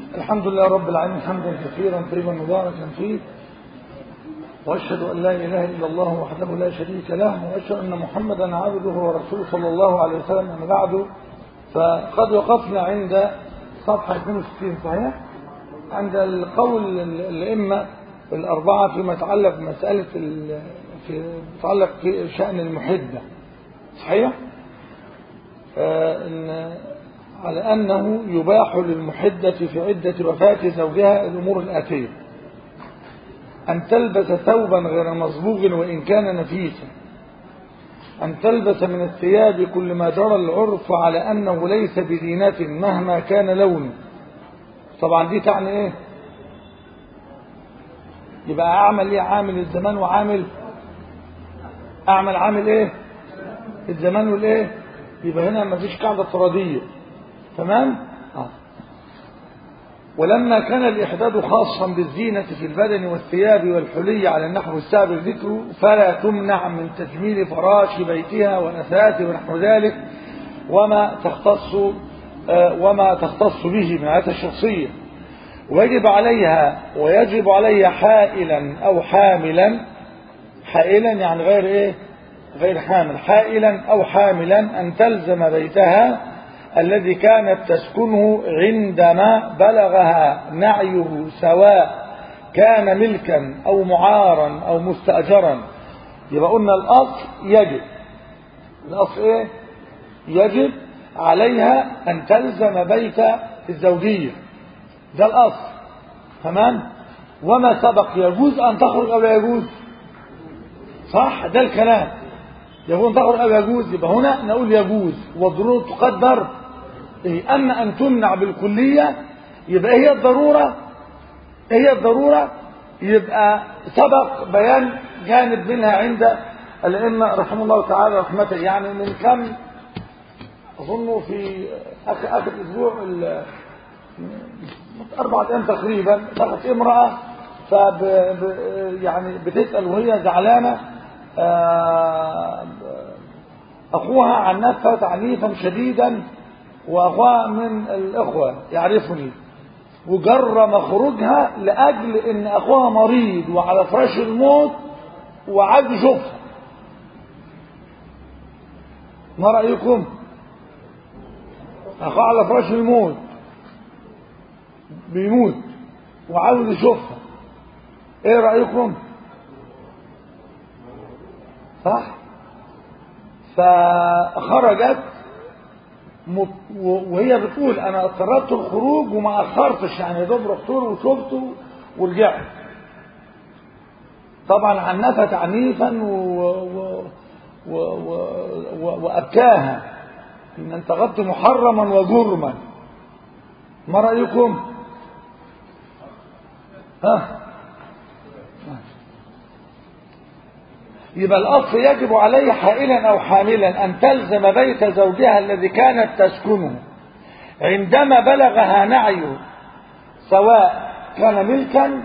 الحمد لله رب العالمين حمدا كثيرا طيبا مباركا فيه وأشهد أن لا إله إلا الله وحده لا شريك له وأشهد أن محمدا عبده ورسوله صلى الله عليه وسلم أما بعد فقد وقفنا عند صفحة 62 صحيح عند القول الأئمة الأربعة فيما يتعلق بمسألة في يتعلق في شأن المحدة صحيح؟ آه إن على أنه يباح للمحدة في عدة وفاة زوجها الأمور الآتية أن تلبس ثوبا غير مصبوغ وإن كان نفيسا أن تلبس من الثياب كل ما جرى العرف على أنه ليس بزينة مهما كان لونه طبعا دي تعني إيه يبقى أعمل إيه عامل الزمان وعامل أعمل عامل إيه الزمان والإيه يبقى هنا مفيش قاعدة افتراضية تمام آه. ولما كان الإحداد خاصا بالزينة في البدن والثياب والحلي على النحو السابق ذكره فلا تمنع من تجميل فراش بيتها ونفاته ونحو ذلك وما تختص آه وما تختص به من عادة الشخصية ويجب عليها ويجب عليها حائلا أو حاملا حائلا يعني غير إيه غير حامل حائلا أو حاملا أن تلزم بيتها الذي كانت تسكنه عندما بلغها نعيه سواء كان ملكا أو معارا أو مستأجرا يبقى قلنا الأصل يجب الأصل إيه يجب عليها أن تلزم بيت الزوجية ده الأصل تمام وما سبق يجوز أن تخرج أو لا يجوز صح ده الكلام يقول تخرج أو يجوز يبقى هنا نقول يجوز والضرورة تقدر إيه أما أن تمنع بالكلية يبقى هي الضرورة هي الضرورة يبقى سبق بيان جانب منها عند الأئمة رحمه الله تعالى رحمته يعني من كم أظن في آخر آخر أسبوع أربعة أيام تقريبا دخلت امرأة فب يعني بتسأل وهي زعلانة أخوها عنفها تعنيفا شديدا وأخوها من الإخوة يعرفني وجرم خروجها لأجل إن أخوها مريض وعلى فراش الموت وعايز يشوفها ما رأيكم؟ أخوها على فراش الموت بيموت وعاوز يشوفها ايه رأيكم؟ صح فخرجت وهي بتقول انا اضطررت الخروج وما اخرتش يعني دوب رحت له وشفته ورجعت طبعا عنفت عنيفا و... و... و... و... وابكاها ان انتقدت محرما وجرما ما رايكم ها يبقى الأصل يجب عليه حائلا أو حاملا أن تلزم بيت زوجها الذي كانت تسكنه عندما بلغها نعيه سواء كان ملكا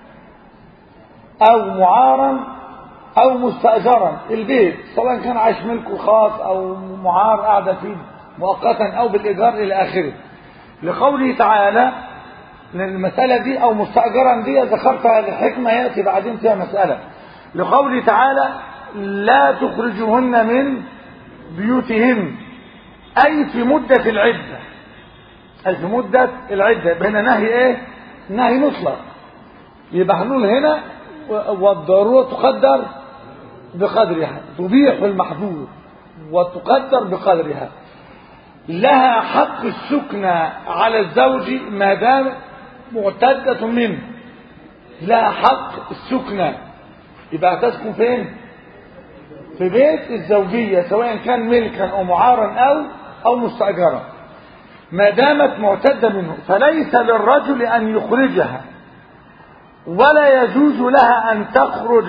أو معارا أو مستأجرا البيت سواء كان عايش ملكه خاص أو معار قاعدة فيه مؤقتا أو بالإيجار إلى آخره لقوله تعالى المسألة دي أو مستأجرا دي ذكرتها لحكمة يأتي بعدين فيها مسألة لقوله تعالى لا تخرجوهن من بيوتهن أي في مدة العدة أي في مدة العدة هنا نهي إيه نهي مطلق يبقى هنقول هنا والضرورة تقدر بقدرها تبيح المحظور وتقدر بقدرها لها حق السكنى على الزوج ما دام معتدة منه لها حق السكنى يبقى تسكن فين في بيت الزوجية سواء كان ملكا أو معارا أو أو مستأجرا ما دامت معتدة منه فليس للرجل أن يخرجها ولا يجوز لها أن تخرج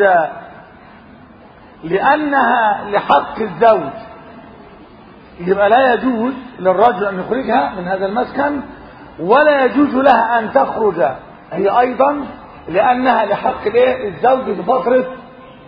لأنها لحق الزوج يبقى لا يجوز للرجل أن يخرجها من هذا المسكن ولا يجوز لها أن تخرج هي أيضا لأنها لحق الزوج بفترة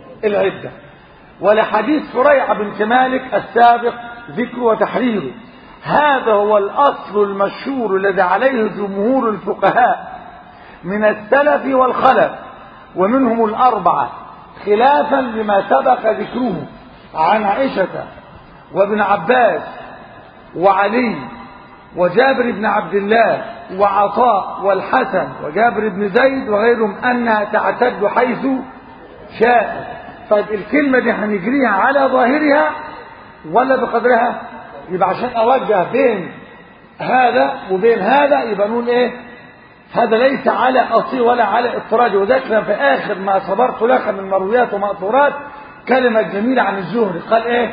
العدة ولحديث فريعة بنت مالك السابق ذكره وتحريره هذا هو الأصل المشهور الذي عليه جمهور الفقهاء من السلف والخلف ومنهم الأربعة خلافا لما سبق ذكره عن عائشة وابن عباس وعلي وجابر بن عبد الله وعطاء والحسن وجابر بن زيد وغيرهم أنها تعتد حيث شاء طيب الكلمة دي هنجريها على ظاهرها ولا بقدرها يبقى عشان أوجه بين هذا وبين هذا يبقى نقول ايه هذا ليس على أصيل ولا على اضطراد وذكر في آخر ما صبرت لك من مرويات ومأثورات كلمة جميلة عن الزهري قال ايه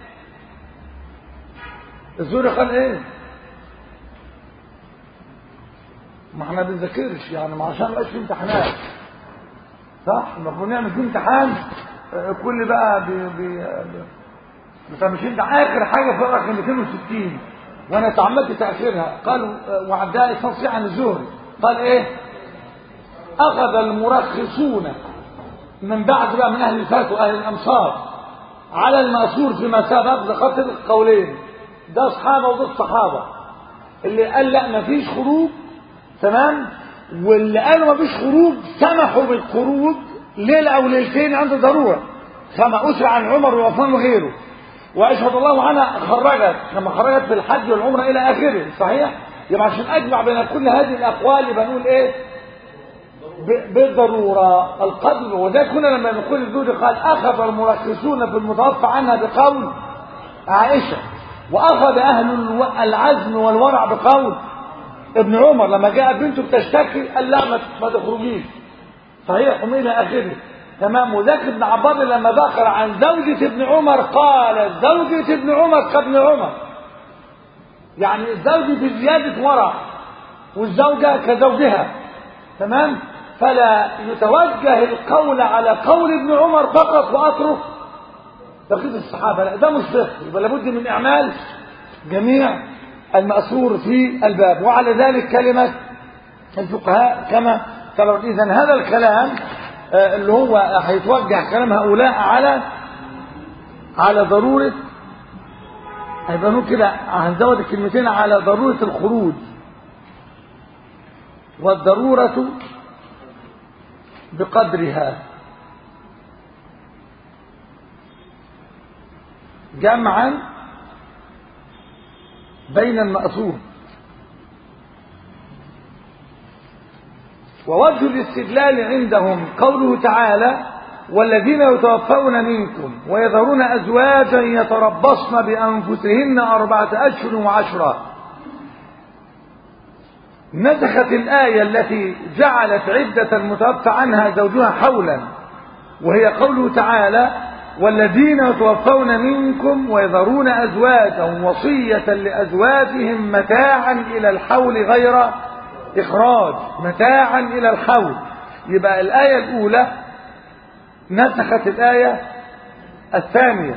الزهري قال ايه ما احنا بنذاكرش يعني ما عشان مبقاش في امتحانات صح المفروض نعمل في امتحان كل بقى بي بي مش انت اخر حاجه في رقم 260 وانا تعمدت تاخيرها قالوا وعندها اساس عن الزهري قال ايه اخذ المرخصون من بعد بقى من اهل الفات واهل الامصار على المأثور فيما سبق ذكرت القولين ده اصحابه وده الصحابه اللي قال لا مفيش خروج تمام واللي قالوا مفيش خروج سمحوا بالخروج ليله او ليلتين عند ضروره كما اسرع عن عمر وعثمان وغيره واشهد الله عنها خرجت كما خرجت في الحج والعمره الى اخره صحيح يبقى عشان اجمع بين كل هذه الاقوال يبقى نقول ايه بالضروره القدر وده كنا لما نقول الزهري قال اخذ المرخصون في المتوفى عنها بقول عائشه واخذ اهل العزم والورع بقول ابن عمر لما جاء بنته بتشتكي قال لا ما تخرجيش صحيح ومن الى اخره تمام وذاك ابن عباد لما ذكر عن زوجة ابن عمر قال زوجة ابن عمر كابن عمر يعني الزوج في زيادة ورع والزوجة كزوجها تمام فلا يتوجه القول على قول ابن عمر فقط واترك بقية الصحابة لا ده مش فقه يبقى لابد من إعمال جميع المأثور في الباب وعلى ذلك كلمة الفقهاء كما قالوا إذا هذا الكلام اللي هو هيتوجه كلام هؤلاء على على ضرورة هيبقى نقول كده هنزود الكلمتين على ضرورة الخروج والضرورة بقدرها جمعا بين المأثور ووجه الاستدلال عندهم قوله تعالى والذين يتوفون منكم ويذرون أزواجا يتربصن بأنفسهن أربعة أشهر وعشرة نسخت الآية التي جعلت عدة المتوفى عنها زوجها حولا وهي قوله تعالى والذين يتوفون منكم ويذرون أزواجا وصية لأزواجهم متاعا إلى الحول غير إخراج متاعا إلى الحول يبقى الآية الأولى نسخت الآية الثانية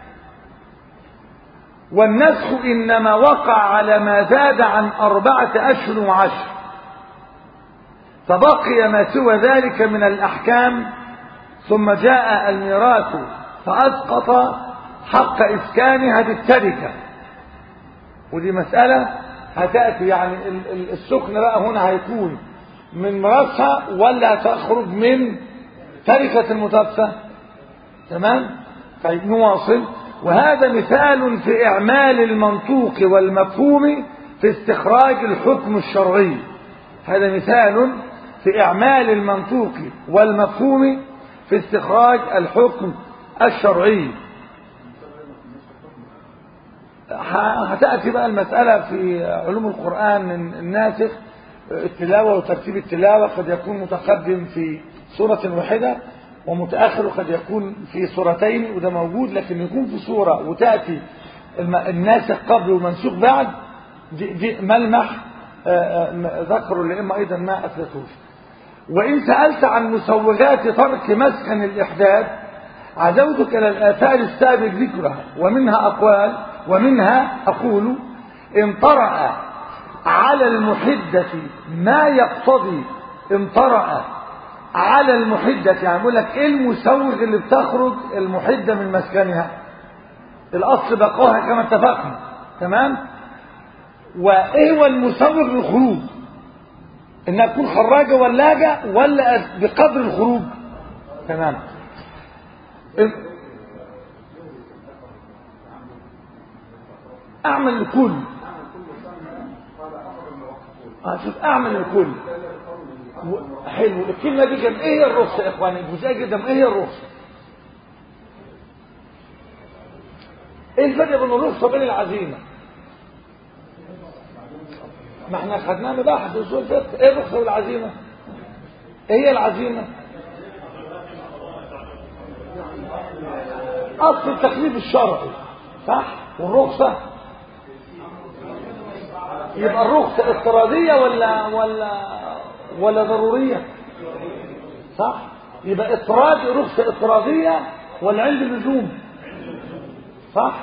والنسخ إنما وقع على ما زاد عن أربعة أشهر وعشر فبقي ما سوى ذلك من الأحكام ثم جاء الميراث فأسقط حق إسكانها بالتركة ودي مسألة هتأتي يعني السكن بقى هنا هيكون من مراسها ولا تخرج من تركة المتوفى تمام طيب نواصل وهذا مثال في إعمال المنطوق والمفهوم في استخراج الحكم الشرعي هذا مثال في إعمال المنطوق والمفهوم في استخراج الحكم الشرعي هتأتي بقى المسألة في علوم القرآن الناسخ التلاوة وترتيب التلاوة قد يكون متقدم في سورة واحدة ومتأخر قد يكون في سورتين وده موجود لكن يكون في سورة وتأتي الناسخ قبل والمنسوخ بعد دي, دي ملمح ذكروا الأئمة أيضا ما أثبتوش وإن سألت عن مسوغات ترك مسكن الإحداث عزوتك إلى الآثار السابق ذكرها ومنها أقوال ومنها أقول إن طرأ على المحدة ما يقتضي إن طرأ على المحدة يعني بقول لك إيه المسوغ اللي بتخرج المحدة من مسكنها الأصل بقاها كما اتفقنا تمام وايه هو المسوغ للخروج انها تكون خراجه ولاجه ولا بقدر الخروج تمام اعمل الكل شوف اعمل الكل حلو الكلمه دي كان ايه هي الرخصه يا اخواني الجزئيه جدا ايه هي الرخصه ايه الفرق بين الرخصه وبين العزيمه ما احنا خدناه مباحث اصول فقه ايه الرخصه والعزيمه ايه هي العزيمه اصل التكليف الشرعي صح والرخصه يبقى الرخصه اضطراريه ولا ولا ولا ضروريه صح يبقى اطراد رخصه اضطراريه ولا عند اللزوم صح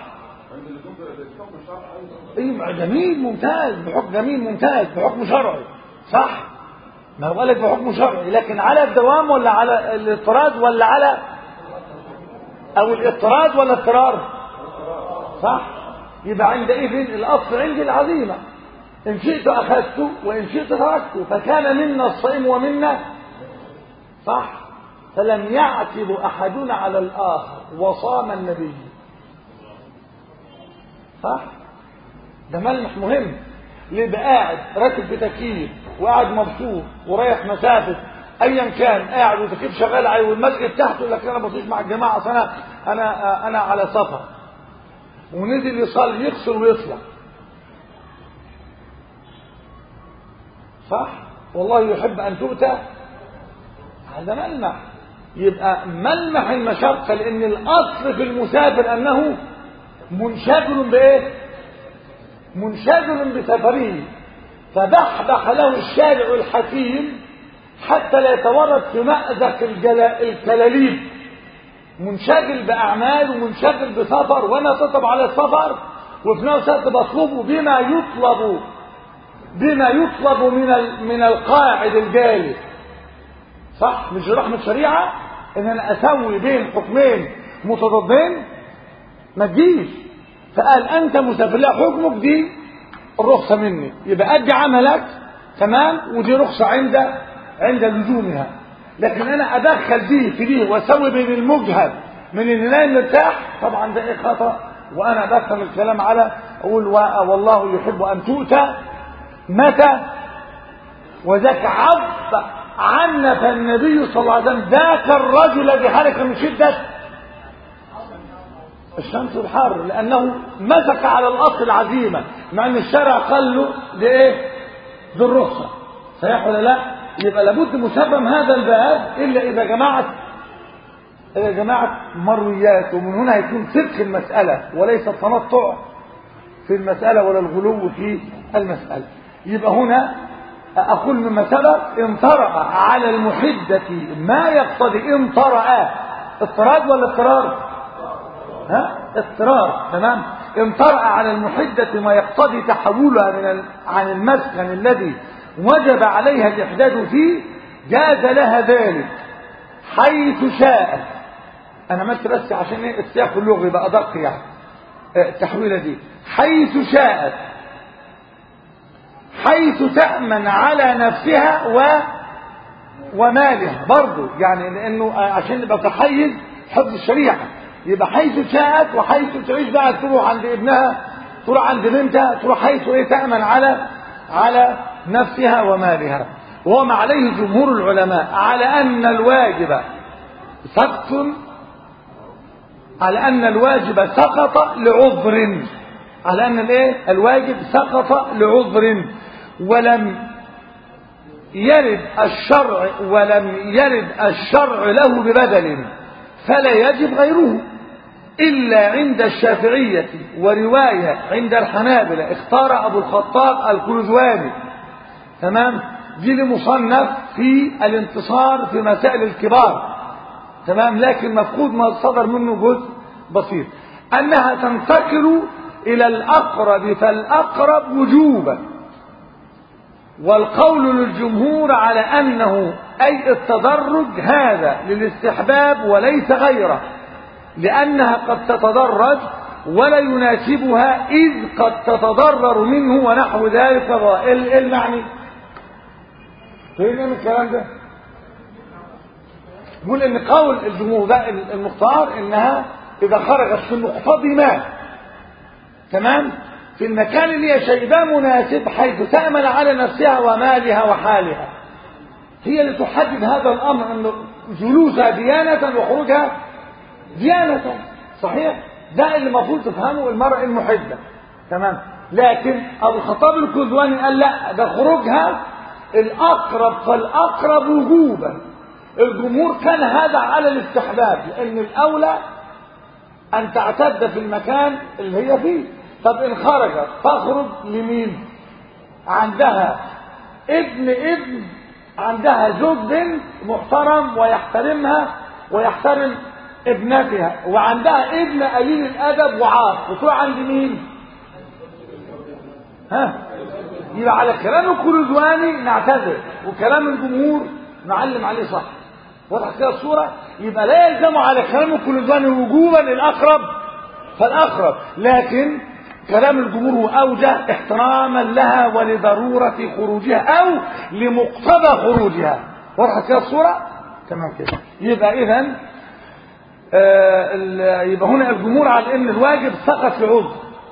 ايوه جميل ممتاز بحكم جميل ممتاز بحكم شرعي صح ما هو قالك بحكم شرعي لكن على الدوام ولا على الاضطراد ولا على او الاضطراد ولا اضطرار صح يبقى عندئذ الاصل عندي العظيمه ان شئت اخذته وان شئت تركته فكان منا الصائم ومنا صح فلم يعتب احدنا على الاخر وصام النبي صح ده ملمح مهم اللي يبقى قاعد راكب في تكييف وقاعد مبسوط ورايح مسافه ايا كان قاعد وتكييف شغال عليه والمسجد تحته يقول لك انا بصيش مع الجماعه اصل انا انا انا على سفر ونزل يصلي يغسل ويطلع صح والله يحب ان تؤتى هذا ملمح يبقى ملمح المشقه لان الاصل في المسافر انه منشغل بايه منشغل بسفره فبحبح له الشارع الحكيم حتى لا يتورط في مأزق الكلاليب منشغل بأعمال ومنشغل بسفر وأنا تطلب على السفر وفي نفس الوقت بطلبه بما يطلب بما يطلب من من القاعد الجالس صح مش رحمة شريعة ان انا اسوي بين حكمين متضادين ما تجيش فقال انت مسافر لا حكمك دي الرخصة مني يبقى ادي عملك تمام ودي رخصة عند عند لزومها لكن انا ادخل دي في دي واسوي بين المجهد من ان لا مرتاح طبعا ده ايه خطأ وانا بفهم الكلام على اقول والله يحب ان تؤتى متى وذاك عب عنف النبي صلى الله عليه وسلم ذاك الرجل الذي حرك من شدة الشمس الحر لأنه مسك على الأصل العزيمة مع أن الشرع قال له لإيه؟ بالرخصة صحيح ولا لا؟ يبقى لابد مسبم هذا الباب إلا إذا جمعت إذا جمعت مرويات ومن هنا هيكون صدق المسألة وليس التنطع في المسألة ولا الغلو في المسألة يبقى هنا أقول مما سبق إن طرأ على المحدة ما يقتضي إن طرأ اضطراد ولا اضطرار ها اضطرار تمام إن طرأ على المحدة ما يقتضي تحولها من عن المسكن الذي وجب عليها الإحداد فيه جاز لها ذلك حيث شاء أنا ماشي بس عشان إيه السياق اللغوي بقى أدق يعني التحويلة دي حيث شاءت حيث تأمن على نفسها و ومالها برضه يعني لأنه عشان نبقى تحيز حفظ الشريعة يبقى حيث شاءت وحيث تعيش بقى تروح عند ابنها تروح عند بنتها تروح حيث ايه تأمن على على نفسها ومالها وما عليه جمهور العلماء على أن الواجب سقط على أن الواجب سقط لعذر على أن الايه الواجب سقط لعذر ولم يرد الشرع ولم يرد الشرع له ببدل فلا يجب غيره إلا عند الشافعية ورواية عند الحنابلة اختار أبو الخطاب الكلزواني تمام دي لمصنف في الانتصار في مسائل الكبار تمام لكن مفقود ما صدر منه جزء بسيط أنها تنتقل إلى الأقرب فالأقرب وجوبا والقول للجمهور على أنه أي التدرج هذا للاستحباب وليس غيره لأنها قد تتدرج ولا يناسبها إذ قد تتضرر منه ونحو ذلك إيه المعني فين من الكلام ده يقول ان قول الجمهور ده المختار انها اذا خرجت في المقتضي ما تمام في المكان اللي هي شيء مناسب حيث تأمن على نفسها ومالها وحالها هي اللي تحدد هذا الامر ان جلوسها ديانة وخروجها ديانة صحيح ده اللي المفروض تفهمه المرأة المحدة تمام لكن ابو الخطاب الكذواني قال لا ده خروجها الاقرب فالاقرب وجوبا الجمهور كان هذا على الاستحباب لان الاولى ان تعتد في المكان اللي هي فيه طب ان خرجت تخرج لمين عندها ابن ابن عندها زوج بنت محترم ويحترمها ويحترم ابنتها وعندها ابن قليل الادب وعاق وتروح عند مين ها يبقى على كلام الكردواني نعتذر وكلام الجمهور نعلم عليه صح واضح كده الصوره يبقى لا يلزم على كلام الكردواني وجوبا الاقرب فالاقرب لكن كلام الجمهور هو اوجه احتراما لها ولضروره خروجها او لمقتضى خروجها واضح كده الصوره تمام كده يبقى اذا آه يبقى هنا الجمهور على ان الواجب سقط في عذر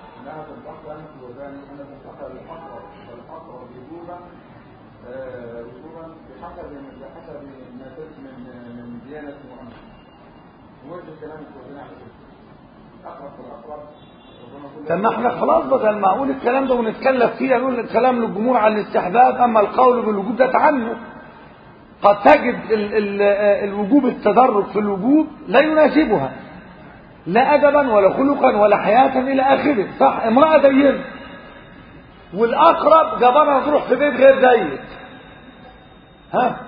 طب ما احنا خلاص بدل ما اقول الكلام ده ونتكلم فيه نقول الكلام للجمهور على الاستحباب اما القول بالوجوب ده تعنت قد تجد ال ال الوجوب التدرج في الوجوب لا يناسبها لا ادبا ولا خلقا ولا حياه الى اخره صح امراه دينه والاقرب جبرها تروح في بيت غير دين ها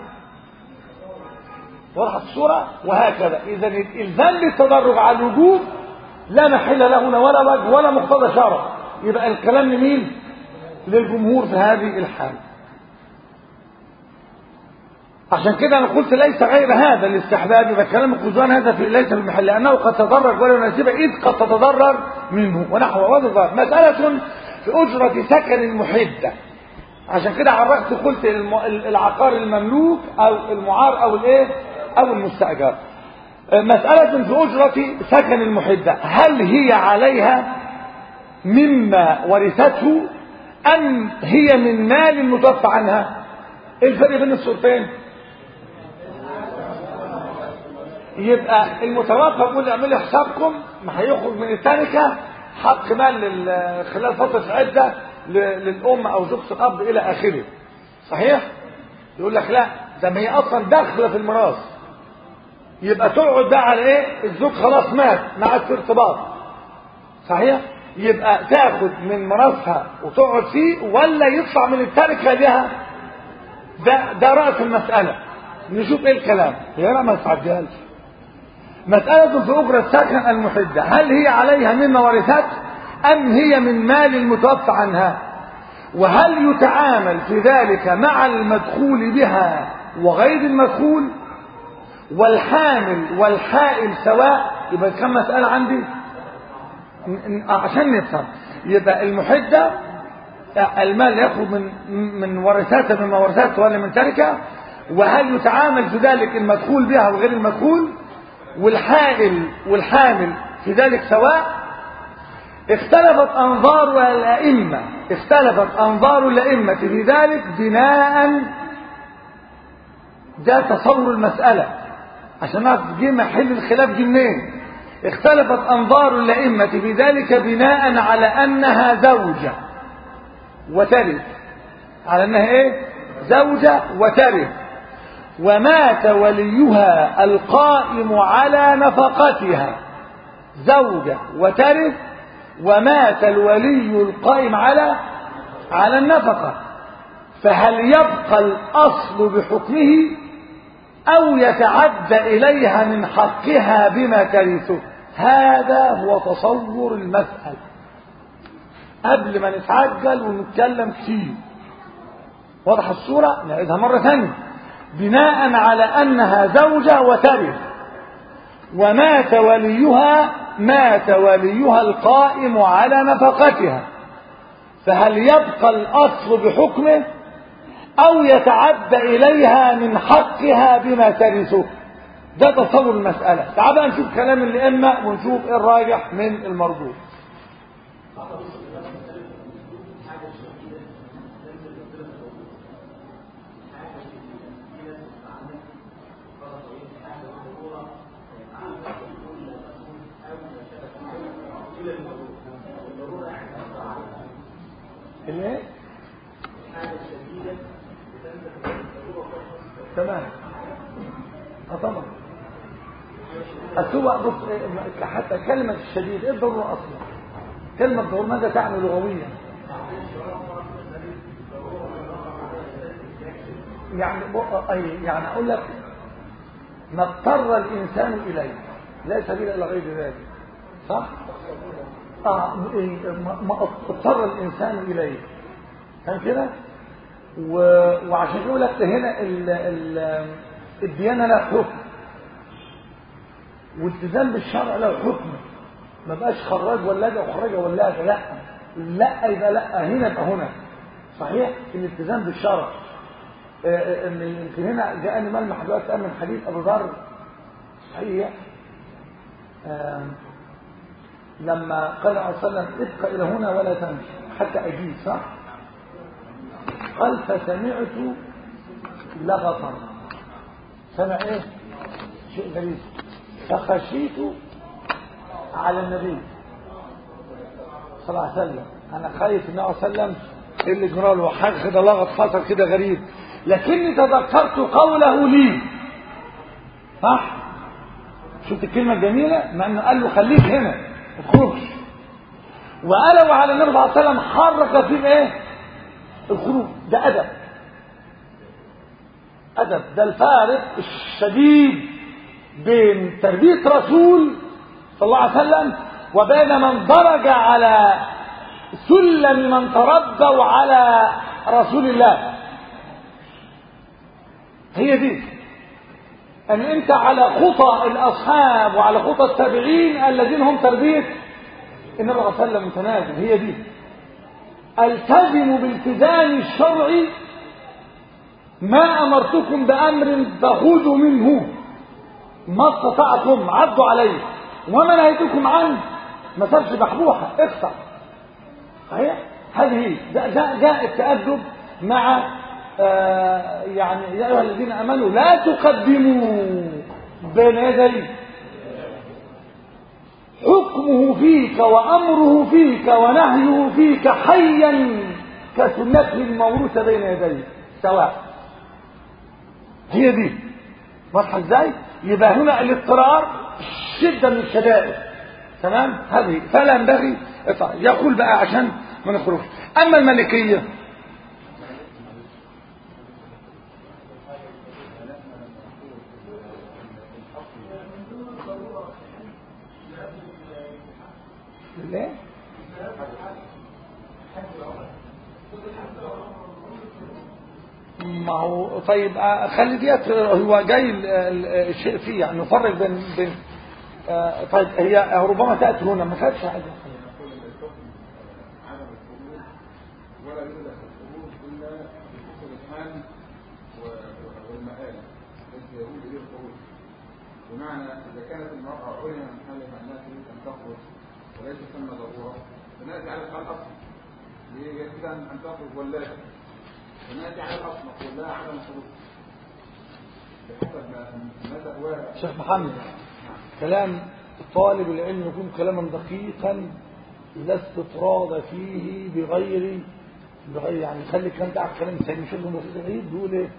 وضحت الصوره وهكذا اذا الالزام بالتدرج على الوجوب لا محل له هنا ولا وجه ولا مقتضى شرع يبقى الكلام لمين للجمهور في هذه الحالة عشان كده انا قلت ليس غير هذا الاستحباب يبقى كلام القزوان هذا في ليس في المحل لانه قد تضرر ولا يناسبه اذ قد تتضرر منه ونحو وضع مسألة في أجرة سكن المحدة عشان كده عرفت قلت العقار المملوك او المعار او الايه او المستأجر مسألة في أجرة سكن المحدة هل هي عليها مما ورثته أم هي من مال متوفى عنها ايه الفرق بين الصورتين يبقى المتوفى بيقول اعملوا حسابكم ما هيخرج من التركة حق مال خلال فترة العدة للأم أو زوجة الأب إلى آخره صحيح؟ يقول لك لا ده ما هي أصلا داخلة في الميراث يبقى تقعد بقى على ايه الزوج خلاص مات ما عاد في ارتباط صحيح يبقى تاخد من مراسها وتقعد فيه ولا يطلع من التركه لها ده ده راس المساله نشوف ايه الكلام يا لا ما تعجلش مسألة في أجرة السكن المحدة هل هي عليها مما ورثت أم هي من مال المتوفى عنها وهل يتعامل في ذلك مع المدخول بها وغير المدخول والحامل والحائل سواء يبقى كم مسألة عندي عشان نفهم يبقى المحدة المال يخرج من من ورثاته من ورثاته ولا من تركه وهل يتعامل في ذلك المدخول بها وغير المدخول والحائل والحامل في ذلك سواء اختلفت انظار الائمه اختلفت انظار الائمه في ذلك بناء ده تصور المساله عشان نعرف جه محل الخلاف جه منين اختلفت انظار الائمه في ذلك بناء على انها زوجه وترث على انها ايه زوجه وترث ومات وليها القائم على نفقتها زوجه وترث ومات الولي القائم على على النفقه فهل يبقى الاصل بحكمه أو يتعدى إليها من حقها بما ترثه هذا هو تصور المسألة قبل ما نتعجل ونتكلم كتير واضح الصورة نعيدها مرة ثانية بناء على أنها زوجة وترث ومات وليها مات وليها القائم على نفقتها فهل يبقى الأصل بحكمه أو يتعدى إليها من حقها بما ترثه ده تصور المسألة تعال بقى نشوف كلام الأئمة ونشوف إيه الراجح من المرجوح الايه تمام اه طبعا السوء بص إيه، حتى كلمة الشديد ايه الضرورة اصلا كلمة ضرورة ماذا تعني لغويا يعني بق- أي يعني اقول لك ما اضطر الانسان اليه لا سبيل الى غير ذلك صح اه إيه، ما ما اضطر الانسان اليه كان كده و... وعشان يقول لك هنا ال... ال... الديانه لها حكم والالتزام بالشرع له حكم ما بقاش خراج ولاده وخراجه ولاده لا لا يبقى لا هنا يبقى هنا صحيح الالتزام بالشرع آه، آه، ان يمكن هنا جاءني ملمح دلوقتي من حديث ابو ذر صحيح آه، لما قال عليه وسلم ابقى الى هنا ولا تمشي حتى اجيب صح قال فسمعت لغطا سمع ايه شيء غريب فخشيت على النبي صلى الله عليه وسلم انا خايف النبي صلى الله عليه وسلم ايه اللي جرى له حاجه كده لغط حصل كده غريب لكني تذكرت قوله لي صح شفت الكلمه الجميله مع انه قال له خليك هنا ما تخرجش وقالوا على النبي صلى الله عليه وسلم حرك فيه ايه الخروج ده ادب ادب ده الفارق الشديد بين تربيه رسول صلى الله عليه وسلم وبين من درج على سلم من تربوا على رسول الله هي دي ان انت على خطى الاصحاب وعلى خطى التابعين الذين هم تربيه النبي صلى الله عليه وسلم متنازل هي دي التزموا بالتزام الشرع ما امرتكم بامر فخذوا منه ما استطعتم عدوا عليه وما نهيتكم عنه ما صارش بحبوحه اقطع صحيح هذه هي ده جاء, جاء التأدب مع آه يعني يا ايها الذين امنوا لا تقدموا بين يدي حكمه فيك وامره فيك ونهيه فيك حيا كسنته الموروثه بين يديه سواء هي دي واضحه ازاي يبقى هنا الاضطرار شده من الشدائد تمام هذه فلا ينبغي إطاعة. يقول بقى عشان ما نخرجش اما الملكيه ليه ما هو طيب آه، خلي ديت هو جاي ال- ال- الشيء فيه يعني نفرق بين بين آه، طيب هي ربما تاتي هنا ما كانتش حاجه عدم الخروج ولا يوجد الخروج الا بحكم الحال و- والمآل الذي يؤول اليه الخروج بمعنى اذا كانت المراه علم من حالها انها تريد ان تخرج وليس ثم ضروره فناتي على الحال الاصل هي يريد ان تخرج ولاده فناتي على الاصل نقول لها عدم الخروج بحسب ما ما تهواه شيخ محمد كلام طالب العلم يكون كلاما دقيقا لا استطراد فيه بغير بغير يعني خلي الكلام ده على الكلام سيد مش ابن بخير العيد بيقول ايه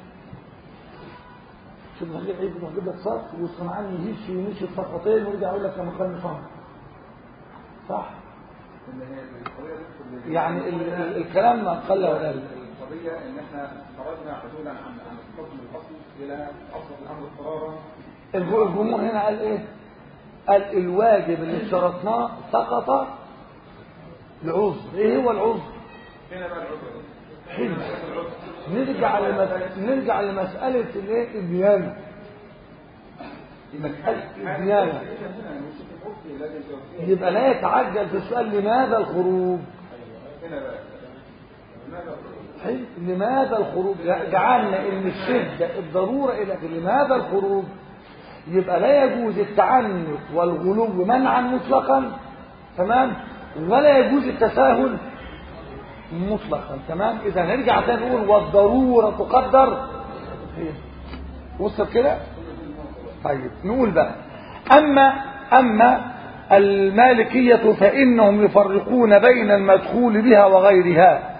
شوف بخير العيد بيروح يجيب لك صف والصنعاني يهش ويمشي الصفقتين ويرجع يقول لك يا مكان فهم صح ان هي القضيه تدخل ل- يعني ال ال الكلام ما قل ولا قل القضية إن إحنا خرجنا عدولا عن عن الحكم الأصلي إلى أصل الأمر اضطرارا الج- الجمهور هنا قال ايه قال الواجب اللي اشترطناه سقط لعذر ايه هو العذر هنا بقى العذر حلو نرجع لمس... نرجع لمسألة الايه الديانة مسألة الديانة يبقى لا يتعجل في السؤال لماذا الخروج هنا بقى لماذا حلو. لماذا الخروج جعلنا ان الشدة الضرورة الى لماذا الخروج يبقى لا يجوز التعنت والغلو منعا مطلقا تمام ولا يجوز التساهل مطلقا تمام اذا نرجع تاني نقول والضرورة تقدر هي. وصل كده طيب نقول بقى اما اما المالكية فانهم يفرقون بين المدخول بها وغيرها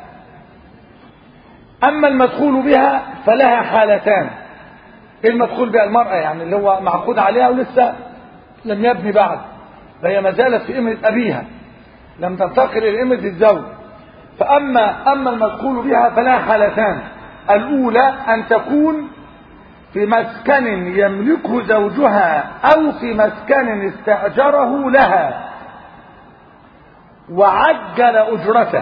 أما المدخول بها فلها حالتان إيه المدخول بها المرأة يعني اللي هو معقود عليها ولسه لم يبني بعد فهي ما زالت في إمرة أبيها لم تنتقل إلى إمرة الزوج فأما أما المدخول بها فلها حالتان الأولى أن تكون في مسكن يملكه زوجها أو في مسكن استأجره لها وعجل أجرته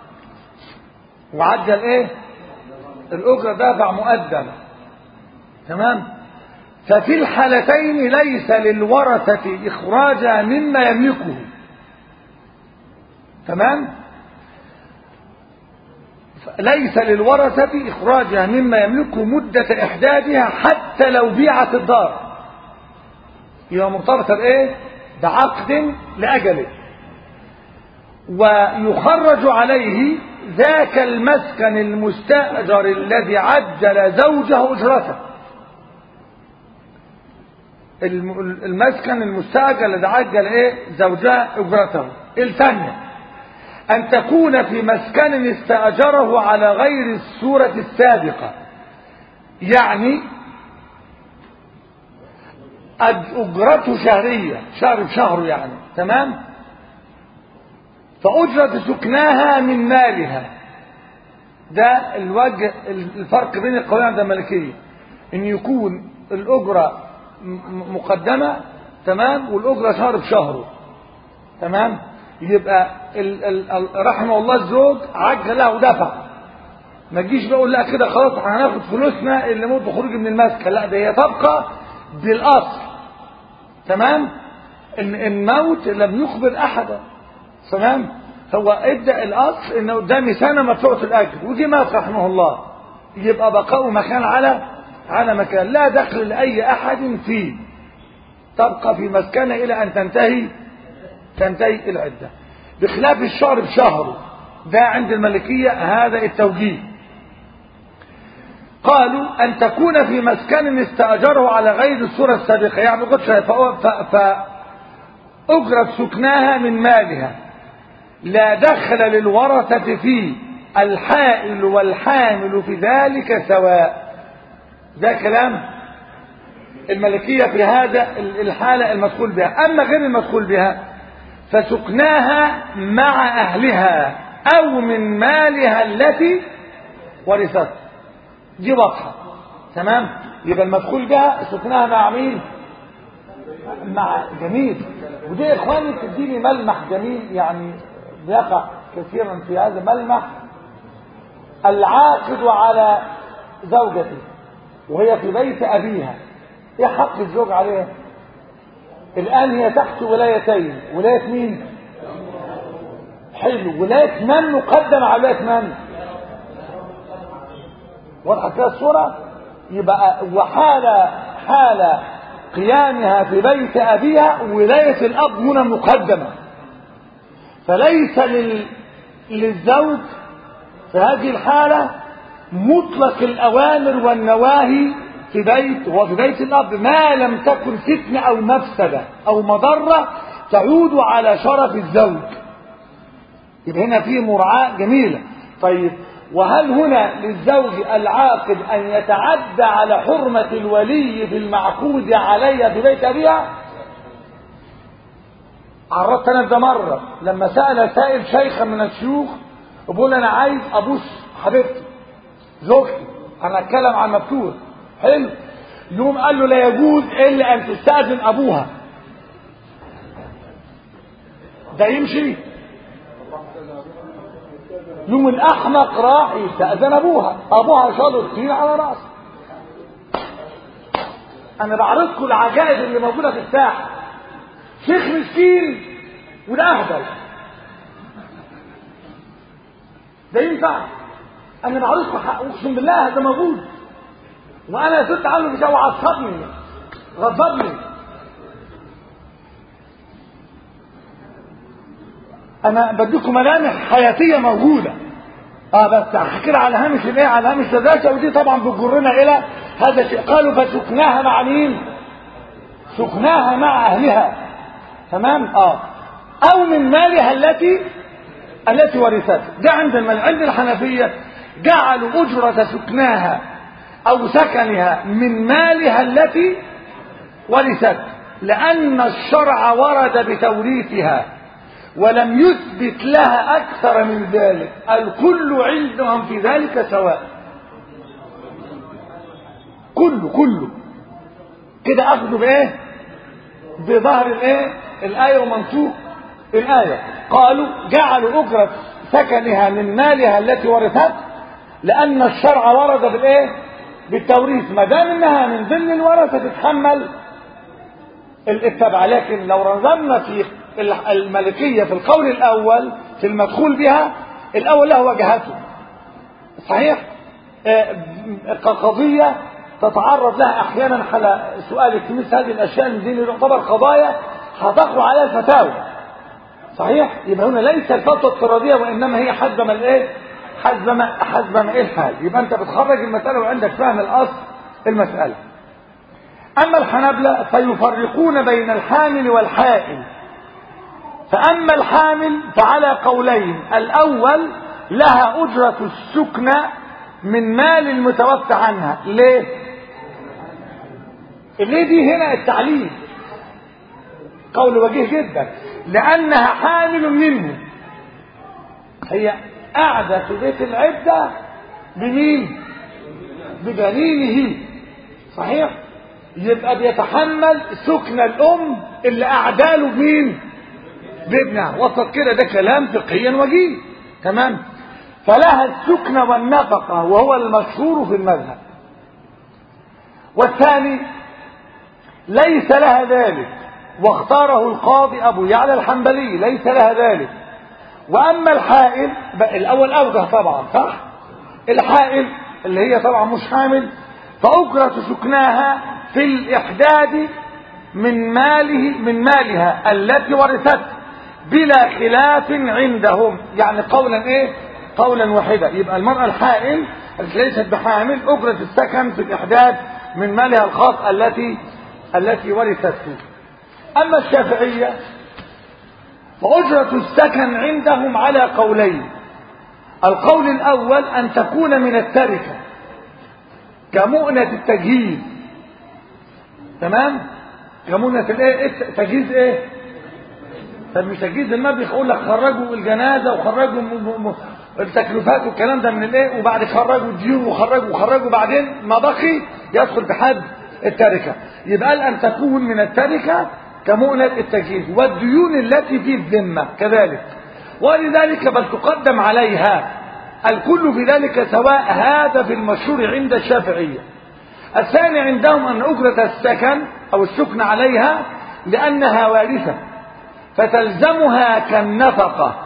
وعجل إيه الأجرة دافع مقدم تمام ففي الحالتين ليس للورثة إخراجها مما يملكه تمام ليس للورثة إخراجها مما يملكه مدة إحدادها حتى لو بيعت الدار يبقى مرتبطة بإيه؟ بعقد لأجله ويخرج عليه ذاك المسكن المستأجر الذي عجل زوجه أجرته المسكن المستأجر الذي عجل إيه زوجها أجرته الثانية أن تكون في مسكن استأجره على غير الصورة السابقة يعني أجرته شهرية شهر بشهر يعني تمام فأجرة سكناها من مالها ده الوجه الفرق بين القوانين عند الملكية ان يكون الأجرة مقدمة تمام والأجرة شهر بشهره تمام يبقى ال ال رحمه الله الزوج عجل له ودفع ما تجيش بقول لا كده خلاص هناخد فلوسنا اللي موت بخروج من المسكن لا ده هي تبقى بالاصل تمام ان الموت لم يخبر احدا تمام هو ادى الاصل ان قدامي سنه مدفوعه الاجر ودي ما رحمه الله يبقى بقاؤه مكان على على مكان لا دخل لاي احد فيه تبقى في مسكنه الى ان تنتهي تنتهي العده بخلاف الشهر بشهره ده عند الملكيه هذا التوجيه قالوا أن تكون في مسكن استأجره على غير الصورة السابقة يعني قد فأجرت سكناها من مالها لا دخل للورثة فيه الحائل والحامل في ذلك سواء ده كلام الملكية في هذا الحالة المدخول بها أما غير المدخول بها فسكناها مع أهلها أو من مالها التي ورثته دي واضحة تمام يبقى المدخول بها سكناها مع مين مع جميل ودي يا اخواني تديني ملمح جميل يعني بيقع كثيرا في هذا ملمح العاقد على زوجته وهي في بيت ابيها ايه حق الزوج عليها الان هي تحت ولايتين ولايه مين حلو ولايه من مقدم على ولايه من واضحه كده الصوره يبقى وحال حال قيامها في بيت ابيها ولايه الاب هنا مقدمه فليس لل... للزوج في هذه الحاله مطلق الاوامر والنواهي في بيت هو في بيت الاب ما لم تكن فتنه او مفسده او مضره تعود على شرف الزوج يبقى هنا في مراعاه جميله طيب وهل هنا للزوج العاقد أن يتعدى على حرمة الولي في المعقود علي في بيت أبيها عرضت أنا ده مرة لما سأل سائل شيخا من الشيوخ بيقول أنا عايز أبوس حبيبتي زوجتي أنا أتكلم عن مفتوح حلو يوم قال له لا يجوز إلا أن تستأذن أبوها ده يمشي يوم الاحمق راح يستأذن ابوها ابوها شال الطين على راسه انا بعرضكم العجائز اللي موجوده في الساحه شيخ مسكين وده اهبل ده ينفع انا بعرضكم حق اقسم بالله ده موجود وانا زدت عنه مش هو عصبني غضبني انا بديكم ملامح حياتيه موجوده اه بس هحكي على هامش الايه على هامش الذات ودي طبعا بتجرنا الى هذا الشيء قالوا فسكناها مع مين سكناها مع اهلها تمام اه او من مالها التي التي ورثته ده عند المال عند الحنفيه جعلوا اجره سكناها او سكنها من مالها التي ورثته لان الشرع ورد بتوريثها ولم يثبت لها أكثر من ذلك الكل عندهم في ذلك سواء كله كله كده أخذوا بإيه بظهر الإيه الآية ومنطوق الآية قالوا جعلوا أجرة سكنها من مالها التي ورثت لأن الشرع ورد بالإيه بالتوريث ما دام إنها من ضمن الورثة تتحمل التبع لكن لو نظرنا في الملكية في القول الأول في المدخول بها الأول له وجهته صحيح قضية تتعرض لها أحيانا على سؤالك في مثل هذه الأشياء من دين تعتبر قضايا هتقع عليها الفتاوى صحيح يبقى هنا ليس الفتوى اضطرارية وإنما هي حسب ما الإيه حسب ما حسب ما إيه الحال يبقى أنت بتخرج المسألة وعندك فهم الأصل المسألة أما الحنابلة فيفرقون بين الحامل والحائل فأما الحامل فعلى قولين الأول لها أجرة السكنى من مال المتوفى عنها ليه ليه دي هنا التعليل قول وجيه جدا لأنها حامل منه هي قاعدة في بيت العدة بمين بجنينه صحيح يبقى بيتحمل سكن الأم اللي أعداله بمين بابنها وسط كده ده كلام فقهيا وجيه تمام فلها السكن والنفقة وهو المشهور في المذهب والثاني ليس لها ذلك واختاره القاضي أبو يعلى الحنبلي ليس لها ذلك وأما الحائل الأول أوضح طبعا صح الحائل اللي هي طبعا مش حامل فأجرة سكناها في الإحداد من ماله من مالها التي ورثته بلا خلاف عندهم يعني قولا ايه قولا واحدا يبقى المرأة الحائل التي ليست بحامل أجرة السكن في الإحداد من مالها الخاص التي التي ورثته أما الشافعية فأجرة السكن عندهم على قولين القول الأول أن تكون من التركة كمؤنة التجهيز تمام كمؤنة الايه تجهيز ايه طب مش تجهيز المبلغ يقول لك خرجوا الجنازه وخرجوا التكلفات والكلام ده من الايه وبعد خرجوا الديون وخرجوا وخرجوا بعدين ما بقي يدخل بحد التركه يبقى قال ان تكون من التركه كمؤنة التجهيز والديون التي في الذمه كذلك ولذلك بل تقدم عليها الكل في ذلك سواء هذا في المشهور عند الشافعيه الثاني عندهم ان اجره السكن او السكن عليها لانها وارثه فتلزمها كالنفقة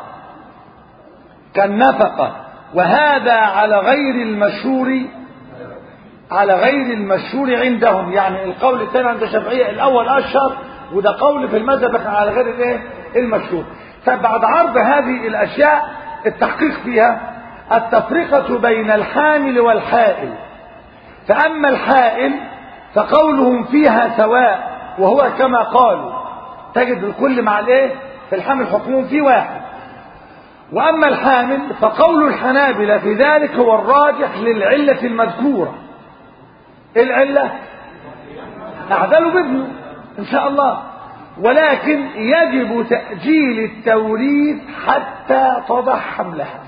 كالنفقة وهذا على غير المشهور على غير المشهور عندهم يعني القول الثاني عند الشافعية الأول أشهر وده قول في المذهب على غير الايه المشهور فبعد عرض هذه الأشياء التحقيق فيها التفرقة بين الحامل والحائل فأما الحائل فقولهم فيها سواء وهو كما قالوا تجد الكل مع الايه في الحمل حكمهم في واحد واما الحامل فقول الحنابلة في ذلك هو الراجح للعلة المذكورة العلة اعدلوا بابنه ان شاء الله ولكن يجب تأجيل التوريث حتى تضع حملها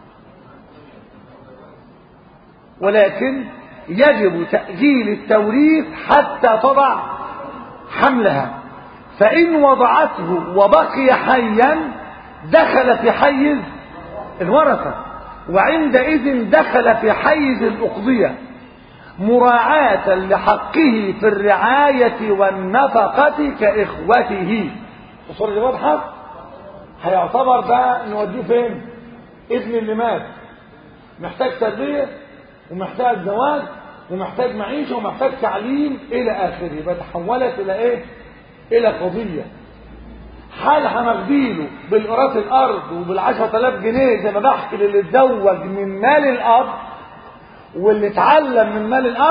ولكن يجب تأجيل التوريث حتى تضع حملها فإن وضعته وبقي حيا دخل في حيز الورثة وعندئذ دخل في حيز الأقضية مراعاة لحقه في الرعاية والنفقة كإخوته الصورة دي واضحة هيعتبر ده نوديه فين ابن اللي مات محتاج تربية ومحتاج زواج ومحتاج معيشة ومحتاج تعليم إلى آخره يبقى تحولت إلى إيه إلى قضية حال هناخديله بالقراط الأرض وبالعشرة آلاف جنيه زي ما بحكي للي اتزوج من مال الأب واللي اتعلم من مال الأب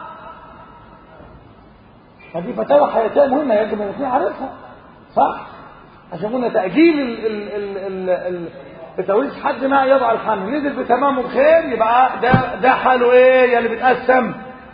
هذه فتاوى حياتية مهمة يجب أن يكون عارفها صح؟ عشان قلنا تأجيل ال ال ال ال ال بتوريث حد ما يضع الحمل نزل بتمامه بخير يبقى ده ده حاله ايه يا اللي بتقسم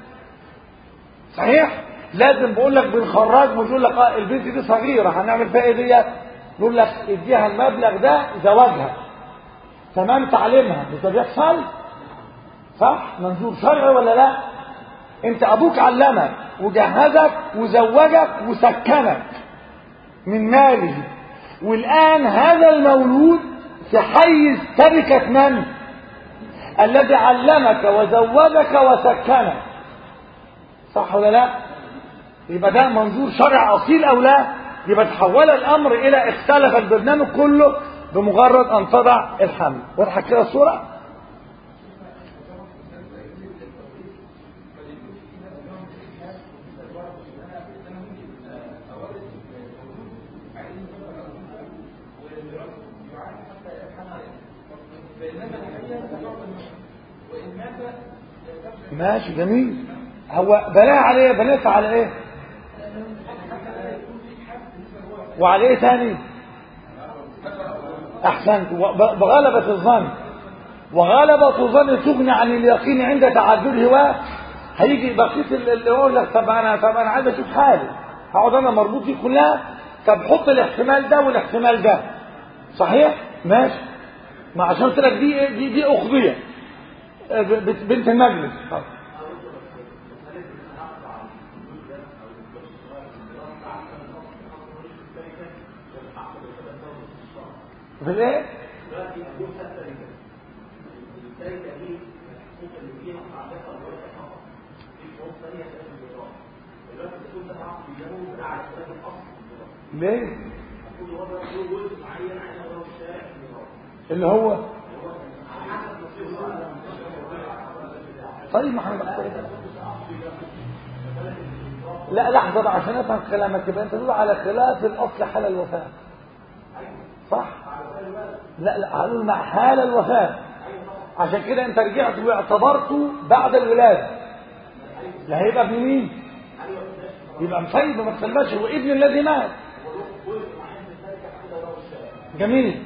صحيح لازم بقول لك بنخرج بنقول لك اه البنت دي صغيره هنعمل فيها ايه ديت نقول لك اديها المبلغ ده زواجها تمام تعليمها مش ده بيحصل صح منظور شرعي ولا لا انت ابوك علمك وجهزك وزوجك وسكنك من ماله والان هذا المولود في حيز تركة من الذي علمك وزوجك وسكنك صح ولا لا يبقى ده منظور شرع اصيل او لا يبقى تحول الامر الى اختلف البرنامج كله بمجرد ان تضع الحمل واضحه كده الصوره ماشي جميل هو بناء على ايه بنيت على ايه وعلى ايه تاني احسنت بغلبة الظن وغلبة الظن تغني عن اليقين عند تعذر هواه هيجي بقية اللي يقول لك طب انا طب انا عايز اشوف حالي هقعد انا مربوط دي كلها طب حط الاحتمال ده والاحتمال ده صحيح ماشي ما عشان قلت لك دي دي دي اخبيه بنت المجلس طب. في الايه ليه اللي هو طيب ما احنا لا لحظة بقى عشان افهم كلامك يبقى انت تقول على خلاف الاصل حال الوفاة صح لا لا هقول مع حال الوفاة عشان كده انت رجعت واعتبرته بعد الولادة لا هيبقى ابن مين يبقى مصيب ما تسلمش هو ابن الذي مات جميل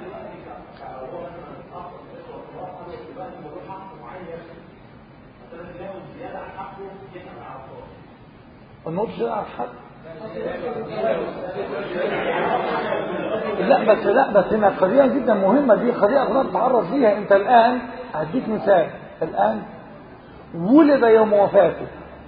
النقطة زيادة على الحد لا بس لا بس هنا قضية جدا مهمة دي قضية أغنى تتعرض ليها أنت الآن هديك مثال الآن ولد يوم وفاته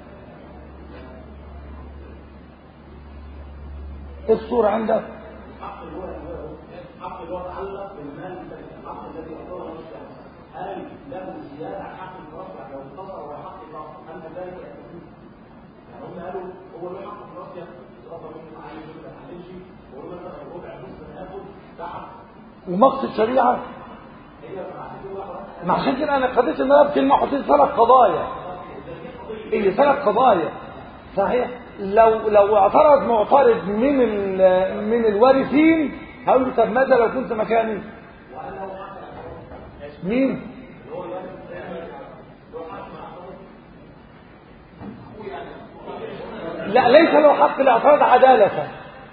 ايه الصورة عندك؟ حق اللي هو حق اللي هو تعلق بالمال الحق الذي يعتبر الشخص هل له زيادة عن حق المرفع لو انتصر على حق الرفع هل ذلك يكون يعني هم قالوا هو له حق في راسه يترفع منه عايز ما يتحللش وهو مثلا ربع نص ما ياخد تعب ومقصد شريعة هي فعشان واحد ما عشان كده انا قضيت ان انا بكلمة حطيت ثلاث قضايا ايه ثلاث قضايا صحيح لو لو اعترض معترض من ال- من الوارثين هقول له طب ماذا لو كنت مكاني مين لا ليس له حق الاعتراض عدالة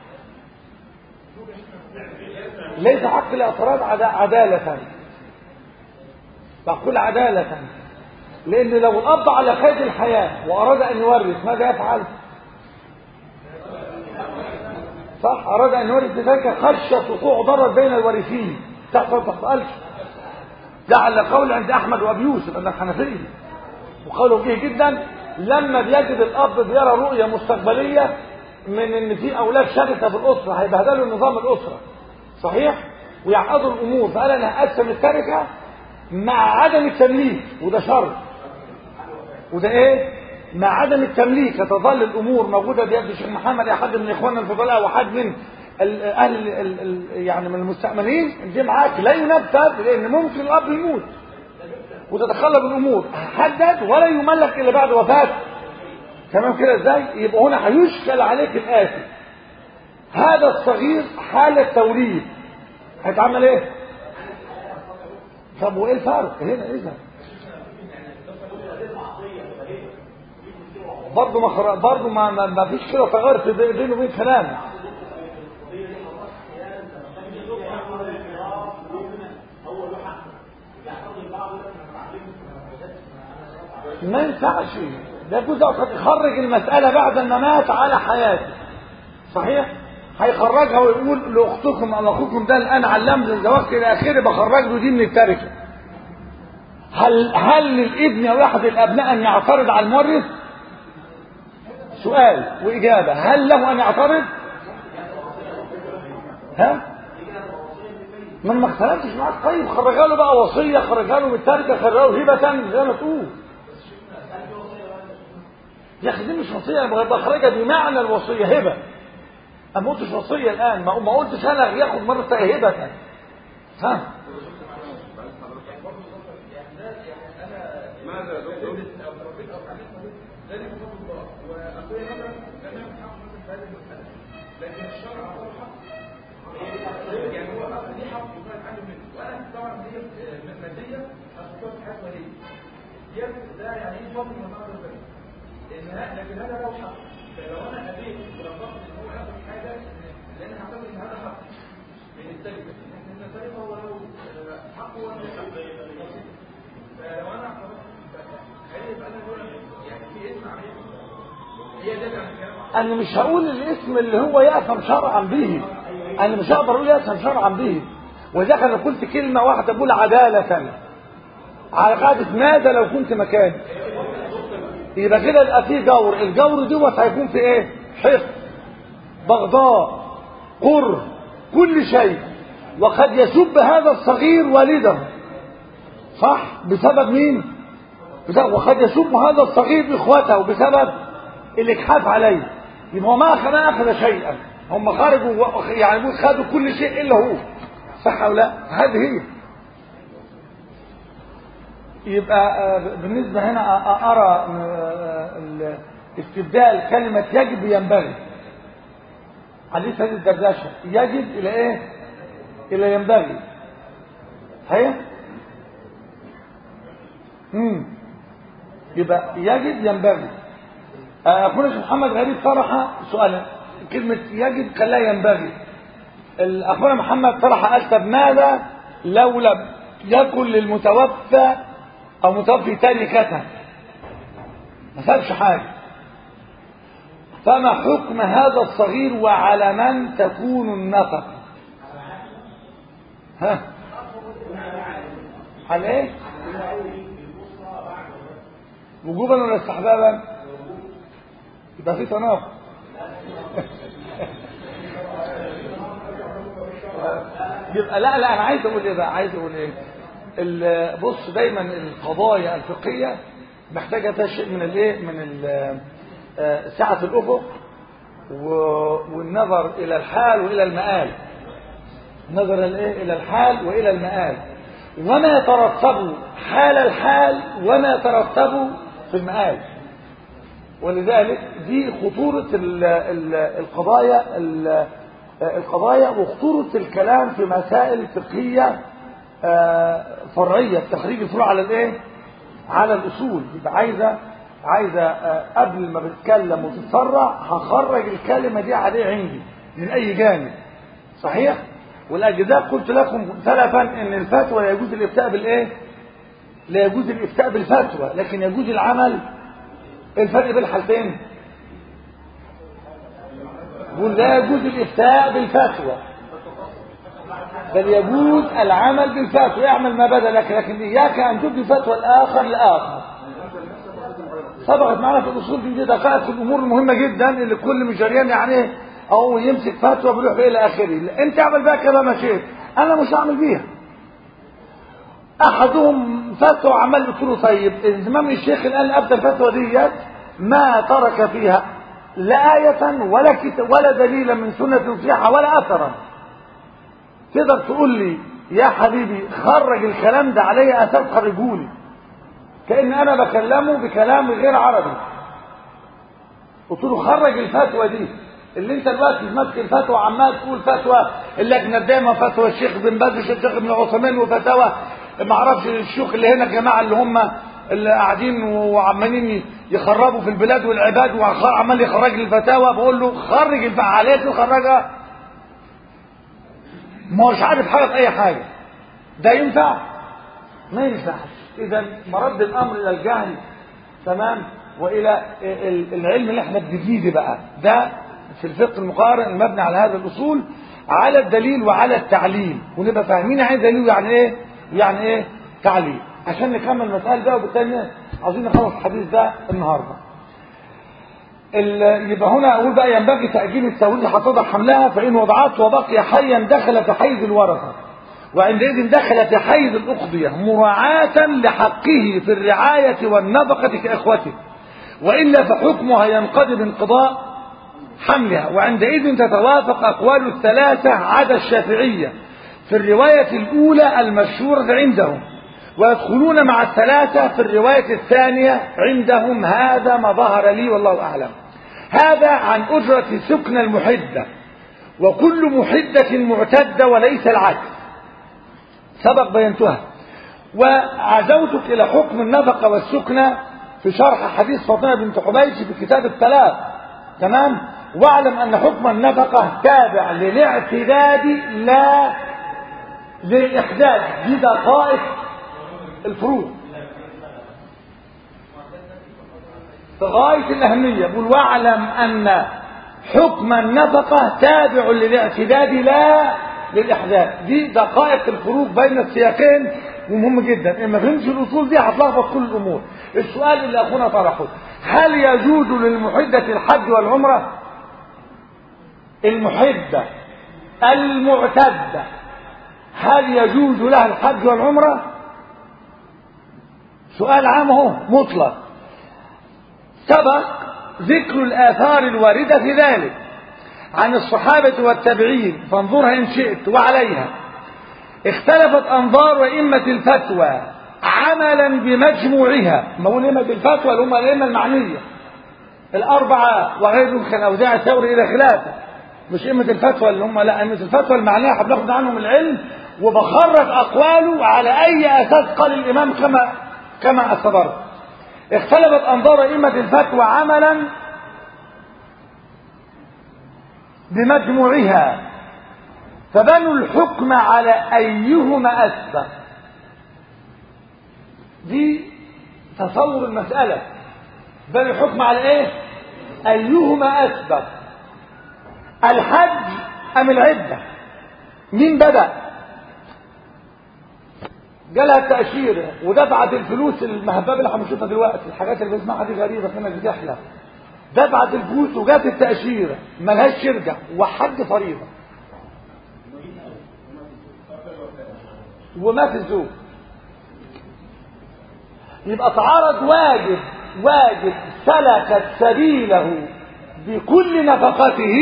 ليس حق الاعتراض عدا- عدالة بقول عدالة لأن لو الأب على قيد الحياة وأراد أن يورث ماذا يفعل؟ صح أراد أن يورث لذلك خشية وقوع ضرر بين الوارثين تحصل ما تحصلش ده على قول عند أحمد وأبي يوسف أن الحنفية وقوله وجيه جدا لما بيجد الأب بيرى رؤية مستقبلية من إن في أولاد شركة في الأسرة هيبهدلوا نظام الأسرة صحيح؟ ويعقدوا الأمور فقال أنا هقسم التركة مع عدم التمليك وده شر وده ايه مع عدم التمليك تظل الامور موجوده بيد الشيخ محمد يا حد من اخواننا الفضلاء او حد من ال- اهل ال- ال- ال- يعني من المستأمنين دي معاك لا ينفذ لان ممكن الاب يموت وتتخلى بالامور حدد ولا يملك الا بعد وفاته تمام كده ازاي يبقى هنا هيشكل عليك الاتي هذا الصغير حالة توريث هيتعمل ايه طب وايه الفرق هنا اذا برضه ما خر... برضه ما ما, ما فيش كده تغير في بي- بينه وبين كلام ما ينفعش ده جزء قد يخرج المسألة بعد ما مات على حياته صحيح هيخرجها ويقول لاختكم او اخوكم ده الان علمت الزواج الى اخره بخرج له دي من التركه هل هل للابن او احد الابناء ان يعترض على المورث سؤال واجابه هل له ان يعترض ها ما ما اختلفتش معاك طيب خرجها له بقى وصيه خرجها له بالتركه خرجها له هبه زي ما تقول يا اخي دي مش وصيه انا بخرجها بمعنى الوصيه هبه أنا ما قلتش وصية الآن ما ما قلتش أنا ياخد مرة تانية هبة ها ماذا يا دكتور؟ لكن الشرع هو الحق يعني هو اصل دي حق يقال عنه منه وانا طبعا هي ماديه اخطاء في حياه ولي ديت ده يعني ايه فضل من بعض البني ان ه- لكن هذا له حق فلو انا ابيت ورفضت ان هو ياخد حاجه لان هعتقد ان هذا حق من السرقه ان السرقه هو له آه، حق ولا حق فلو انا اعترضت هل يبقى انا هنا يعني في اسم عليه هي ده كان الكلام أنا مش هقول الاسم اللي هو يأثم شرعا به أنا مش هقدر أقول يأثم شرعا به ولذلك أنا قلت كلمة واحدة بقول عدالة على قاعدة ماذا لو كنت مكاني يبقى كده يبقى فيه جور الجور دوت هيكون في ايه حقد بغضاء كره كل شيء وقد يسب هذا الصغير والده صح بسبب مين بسبب وقد يسب هذا الصغير اخوته بسبب الاجحاف عليه يبقى هو ما اخذ ما اخذ شيئا هم خرجوا و- يعني بيقول خدوا كل شيء الا هو صح او لا هذه هي يبقى آه، بالنسبة هنا أ- أ- أرى آه، ال- استبدال كلمة يجب ينبغي حديث هذه الدردشة يجب إلى إيه؟ إلى ينبغي هي؟ مم. يبقى يجب ينبغي آه، أخونا الشيخ محمد غريب طرح سؤالا كلمة يجب كان لا ينبغي ال- أخونا محمد طرح قال طب ماذا لو لم يكن للمتوفى أو متوفي تاني كتب ما سابش حاجة فما حكم هذا الصغير وعلى من تكون النفقة ها على ايه وجوبا ولا استحبابا يبقى في تناقض يبقى لا لا انا عايز اقول ايه بقى عايز اقول ايه ال- بص دايما القضايا الفقهيه محتاجه ده شيء من الايه من ال- آه، سعه الافق و- والنظر الى الحال والى المآل نظر الايه الى الحال والى المآل وما يترتب حال الحال وما يترتب في المآل ولذلك دي خطورة ال- ال- القضايا ال- القضايا وخطورة الكلام في مسائل فقهية آه، فرعية تخريج الفروع على الايه؟ على الأصول يبقى عايزة عايزة آه، قبل ما بتتكلم وتتسرع هخرج الكلمة دي عليه عندي من أي جانب صحيح؟ والأجزاء قلت لكم سلفا إن الفتوى لا يجوز الإفتاء بالإيه؟ لا يجوز الإفتاء بالفتوى لكن يجوز العمل إيه الفرق بين الحالتين؟ يقول لا يجوز الإفتاء بالفتوى بل يجوز العمل بالفتوى اعمل ما بدا لك لكن إياك أن تبدي فتوى الآخر لآخر سبقت معنا في الأصول دي دقائق في الأمور المهمة جدا اللي كل مش جريان يعني أو يمسك فتوى بيروح بيه إلى آخره أنت اعمل بقى كده ما شئت أنا مش هعمل بيها أحدهم فتوى عمال قلت له طيب الامام الشيخ الان ابدا الفتوى ديت ما ترك فيها لا آية ولا كتاب ولا دليلا من سنة صحيحة ولا أثرا تقدر تقول لي يا حبيبي خرج الكلام ده علي أساس خرجولي كأن أنا بكلمه بكلام غير عربي قلت له خرج الفتوى دي اللي انت دلوقتي ماسك الفتوى عمال تقول فتوى اللجنه الدائمه فتوى الشيخ بن باز الشيخ ابن عثمان وفتاوى ما اعرفش الشيوخ اللي هنا الجماعه اللي هم اللي قاعدين وعمالين يخربوا في البلاد والعباد وعمال يخرج لي الفتاوى بقول له خرج الفعاليات وخرجها ما هوش عارف حاجه في اي حاجه ده ينفع ما ينفعش اذا مرد الامر الى الجهل تمام والى العلم اللي احنا بنجيده بقى ده في الفقه المقارن المبني على هذا الاصول على الدليل وعلى التعليل ونبقى فاهمين يعني دليل يعني ايه يعني ايه تعليل عشان نكمل المسائل ده وبالتالي عاوزين نخلص الحديث ده النهارده يبقى هنا اقول بقى ينبغي تاجيل التوريث حتى حملها فان وضعته وبقي حيا دخل في حيز الورثه وعندئذ دخل في حيز الاقضيه مراعاه لحقه في الرعايه والنفقه كاخوته والا فحكمها ينقضي بانقضاء حملها وعندئذ تتوافق أقوال الثلاثة عدا الشافعية في الرواية الأولى المشهورة عندهم ويدخلون مع الثلاثة في الرواية الثانية عندهم هذا ما ظهر لي والله أعلم هذا عن أجرة سكن المحدة وكل محدة معتدة وليس العكس سبق بينتها وعزوتك إلى حكم النفقة والسكنة في شرح حديث فاطمة بنت حبيش في كتاب الثلاث تمام واعلم ان حكم النفقة تابع للاعتداد لا للاحداث دي دقائق الفروض غاية الأهمية بقول واعلم أن حكم النفقة تابع للاعتداد لا للإحداث دي دقائق الفروق بين السياقين ومهم جدا إن ما فهمتش الأصول دي هتلخبط كل الأمور السؤال اللي أخونا طرحه هل يجوز للمحدة الحج والعمرة المحدة المعتدة هل يجوز لها الحج والعمرة سؤال عام هو مطلق سبق ذكر الآثار الواردة في ذلك عن الصحابة والتابعين فانظرها إن شئت وعليها اختلفت أنظار أئمة الفتوى عملا بمجموعها ما هو الأئمة الفتوى اللي هم الأئمة المعنية الأربعة وغيرهم كان أوزاع الثوري إلى خلافه مش أئمة الفتوى اللي هم لا أئمة الفتوى المعنية بناخد عنهم العلم وبخرج أقواله على أي أساس قال الإمام كما كما أصبرت اختلفت أنظار أئمة الفتوى عملا بمجموعها فبنوا الحكم على أيهما أسبق دي تصور المسألة بنوا الحكم على إيه أيهما أسبق الحج أم العدة مين بدأ جالها التأشيرة ودفعت الفلوس المهببة اللي هنشوفها دلوقتي الحاجات اللي بنسمعها دي غريبة كانك بتحلم دفعت الفلوس وجات التأشيرة ملهاش ترجع وحج فريضة ومات الزوج يبقى تعارض واجب واجب سلكت سبيله بكل نفقته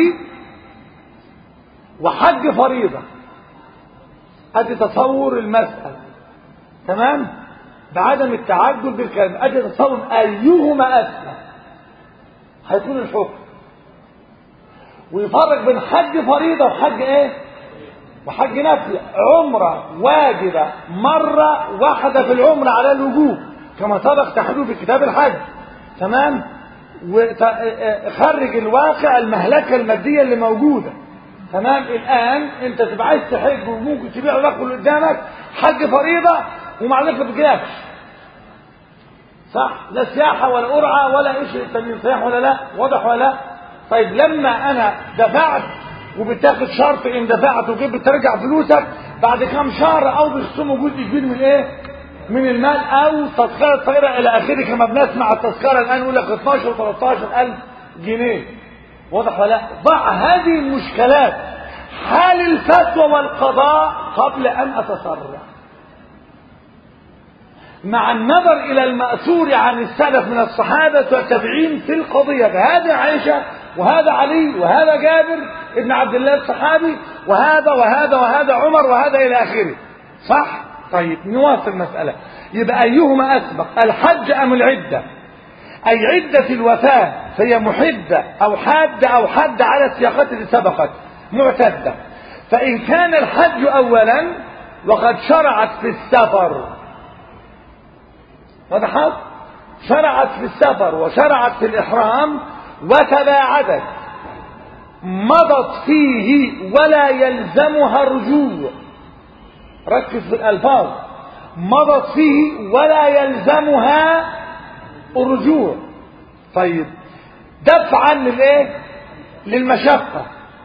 وحج فريضة ادي تصور المسألة تمام بعدم التعجل بالكلام ادي تصور ايهما اسمى هيكون الحكم ويفرق بين حج فريضة وحج ايه وحج نفل عمرة واجبة مرة واحدة في العمرة على الوجوب كما سبق تحديده في كتاب الحج تمام وخرج الواقع المهلكة المادية اللي موجودة تمام الآن انت تبقى عايز تحج وممكن تبيع الرقم اللي قدامك حج فريضة ومع ذلك ما بتجيبش صح لا سياحة ولا قرعة ولا ايش التنين صحيح ولا لا واضح ولا لا طيب لما انا دفعت وبتاخد شرط ان دفعت وجيب بترجع فلوسك بعد كام شهر او بيخصموا جزء كبير من ايه من المال او تذكرة طائرة الى اخره كما بنسمع التذكرة الان يقول لك 12 13 الف جنيه واضح ولا لا ضع هذه المشكلات حال الفتوى والقضاء قبل ان اتصرف مع النظر إلى المأثور عن السلف من الصحابة والتابعين في القضية فهذا عائشة وهذا علي وهذا جابر ابن عبد الله الصحابي وهذا وهذا وهذا عمر وهذا إلى آخره صح؟ طيب نواصل المسألة يبقى أيهما أسبق الحج أم العدة أي عدة الوفاة فهي محدة أو حادة أو حادة على السياقات اللي سبقت معتدة فإن كان الحج أولا وقد شرعت في السفر وضحت شرعت في السفر وشرعت في الإحرام وتباعدت مضت فيه ولا يلزمها الرجوع ركز في الألفاظ مضت فيه ولا يلزمها الرجوع طيب دفعا للايه للمشقة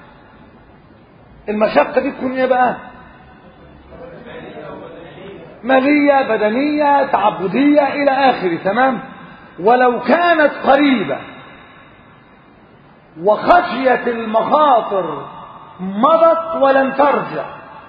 المشقة دي تكون ايه بقى مالية بدنية تعبدية إلى آخره تمام ولو كانت قريبة وخشيت المخاطر مضت ولن ترجع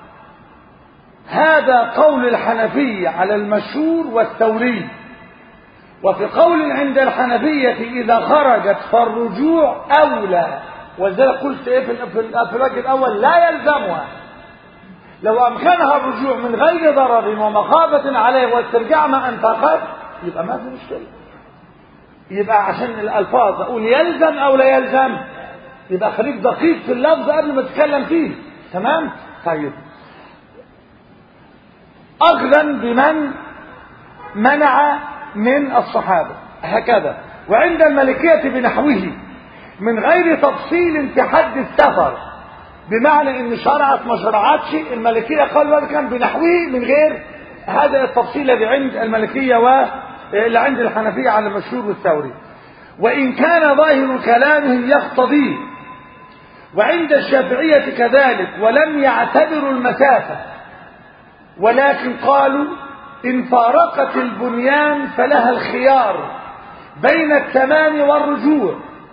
هذا قول الحنفية على المشهور والثوري وفي قول عند الحنفية إذا خرجت فالرجوع أولى ولذلك قلت إيه في في الوجه الأول لا يلزمها لو أمكنها الرجوع من غير ضرر ومخافة عليه واسترجاع ما أنفقت يبقى ما في مشكلة يبقى عشان الألفاظ أقول يلزم أو لا يلزم يبقى خليك دقيق في اللفظ قبل ما تتكلم فيه تمام طيب أخذا بمن منع من الصحابة هكذا وعند الملكية بنحوه من غير تفصيل في حد السفر بمعنى ان شرعت ما شرعتش الملكية قال هذا كان بنحوه من غير هذا التفصيل الذي عند الملكية واللي عند الحنفية على المشهور والثوري وإن كان ظاهر كلامهم يقتضيه وعند الشافعية كذلك ولم يعتبروا المسافة ولكن قالوا إن فارقت البنيان فلها الخيار بين التمام والرجوع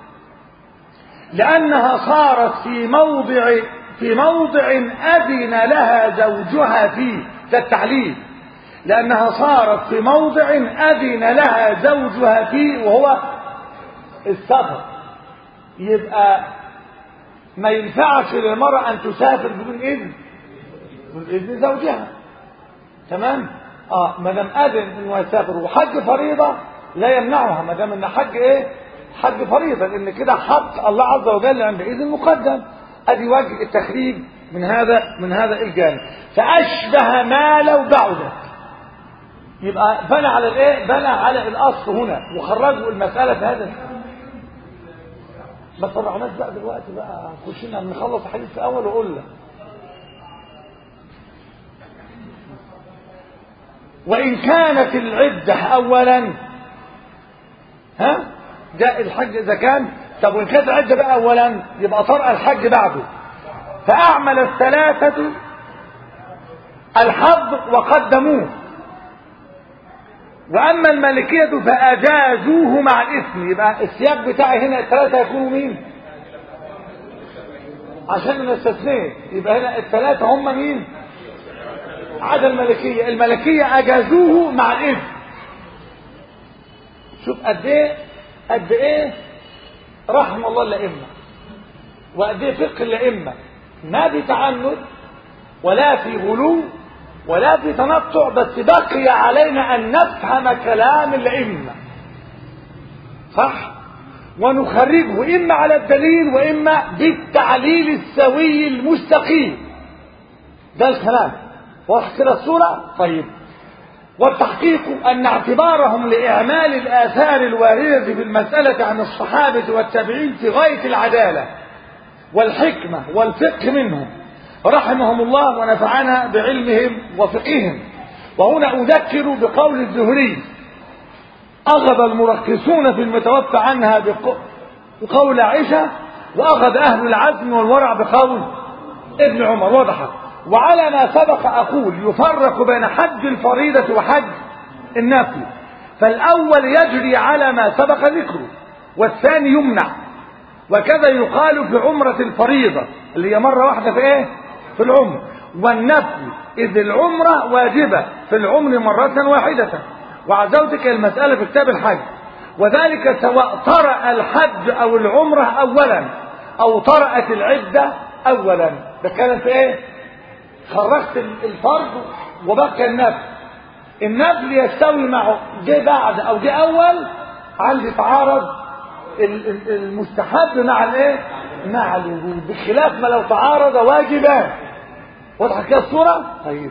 لأنها صارت في موضع في موضع أذن لها زوجها فيه ده التعليل لأنها صارت في موضع أذن لها زوجها فيه وهو السفر يبقى ما ينفعش للمرأة أن تسافر بدون إذن بدون إذن زوجها تمام اه ما دام اذن انه يسافر وحج فريضه لا يمنعها ما دام ان حج ايه حج فريضه لان كده حق الله عز وجل عند اذن مقدم ادي وجه التخريج من هذا من هذا الجانب فاشبه ما لو بعد يبقى بنى على الايه بنى على الاصل هنا وخرجوا المساله في هذا ما طلعناش بقى دلوقتي بقى خشينا نخلص الحديث في اول واقول لك وإن كانت العدة أولا ها جاء الحج إذا كان طب وإن كانت العدة بقى أولا يبقى طرأ الحج بعده فأعمل الثلاثة الحظ وقدموه وأما الملكية فأجازوه مع الإثم يبقى السياق بتاعي هنا الثلاثة يكونوا مين عشان نستثنيه يبقى هنا الثلاثة هم مين عدا الملكية الملكية أجازوه مع الإذن شوف قد إيه قد إيه رحم الله الأئمة وقد إيه فقه الأئمة ما في تعنت ولا في غلو ولا في تنطع بس بقي علينا أن نفهم كلام الأئمة صح ونخرجه إما على الدليل وإما بالتعليل السوي المستقيم ده الكلام واضح كده الصورة طيب والتحقيق أن اعتبارهم لإعمال الآثار الواردة في المسألة عن الصحابة والتابعين في غاية العدالة والحكمة والفقه منهم رحمهم الله ونفعنا بعلمهم وفقههم وهنا أذكر بقول الزهري أخذ المرخصون في المتوفى عنها بقول عائشة وأخذ أهل العزم والورع بقول ابن عمر وضحت وعلى ما سبق أقول يفرق بين حج الفريضة وحج النفل فالأول يجري على ما سبق ذكره والثاني يمنع وكذا يقال في عمرة الفريضة اللي هي مرة واحدة في ايه في العمر والنفل إذ العمرة واجبة في العمر مرة واحدة وعزوتك المسألة في كتاب الحج وذلك سواء طرأ الحج أو العمرة أولا أو طرأت العدة أولا ده كان في إيه؟ خرجت الفرض وبقى النفل النفل يستوي معه جه بعد أو جه أول عندي تعارض المستحب مع الايه مع الوجود بخلاف ما لو تعارض واجبان وضحت كده الصوره طيب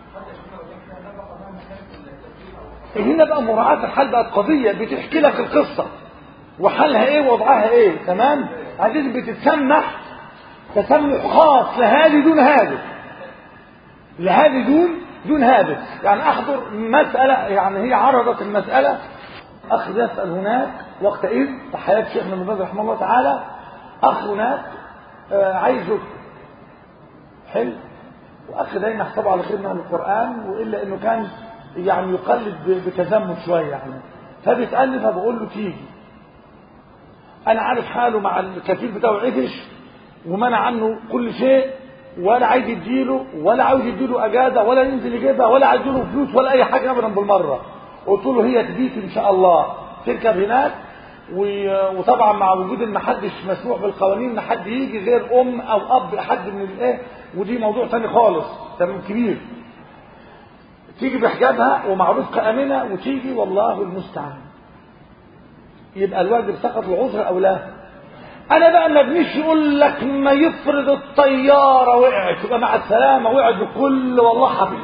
هنا بقى مراعاة الحال بقت قضية بتحكي لك القصة وحالها ايه ووضعها ايه تمام عايزين بتتسمح تسمح خاص لهذه دون هذه لهذه دون دون هذه يعني احضر مسألة يعني هي عرضت المسألة اخ يسأل هناك وقتئذ في حياة شيخنا ابن باز رحمه الله تعالى اخ هناك آه عايز يكتب حلو واخ ده يحسبه على خير من القرآن والا انه كان يعني يقلد بتزمت شوية يعني فبيسألني فبقول له تيجي انا عارف حاله مع الكفيل بتاعه عفش ومنع عنه كل شيء ولا عايز يديله ولا عاوز يديله اجازه ولا ينزل يجيبها ولا عايز يديله فلوس ولا اي حاجه ابدا بالمره قلت له هي تبيت ان شاء الله تركب هناك وطبعا مع وجود ان محدش مسموح بالقوانين ان حد يجي غير ام او اب حد من الايه ودي موضوع ثاني خالص تمام كبير تيجي بحجابها ومعروف كامنه وتيجي والله المستعان يبقى الواجب سقط العذر او لا انا بقى ما ابنيش يقول لك ما يفرض الطياره وقعت يبقى مع السلامه وقعت بكل والله حبيبي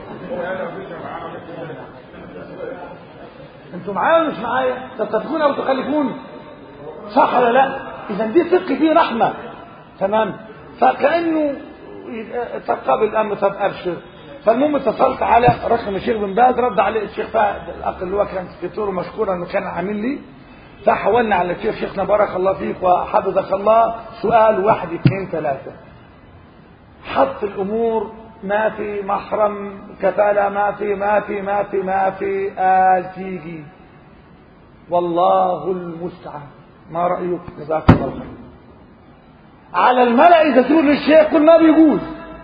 انتوا معايا ولا مش معايا تتفقون او تخالفون صح ولا لا اذا دي فقه فيه رحمه تمام فكانه تقابل الامر طب ابشر فالمهم اتصلت على رقم الشيخ بن باز رد عليه الشيخ فهد الاخ اللي هو كان سكرتيره مشكورا انه كان عامل لي فحولنا على الشيخ شيخنا بارك الله فيك وحفظك الله سؤال واحد اثنين ثلاثة حط الأمور ما في محرم كفالة ما في ما في ما في ما في آل تيجي والله المستعان ما رأيك جزاك الله خير على الملأ إذا تقول للشيخ كل ما بيجوز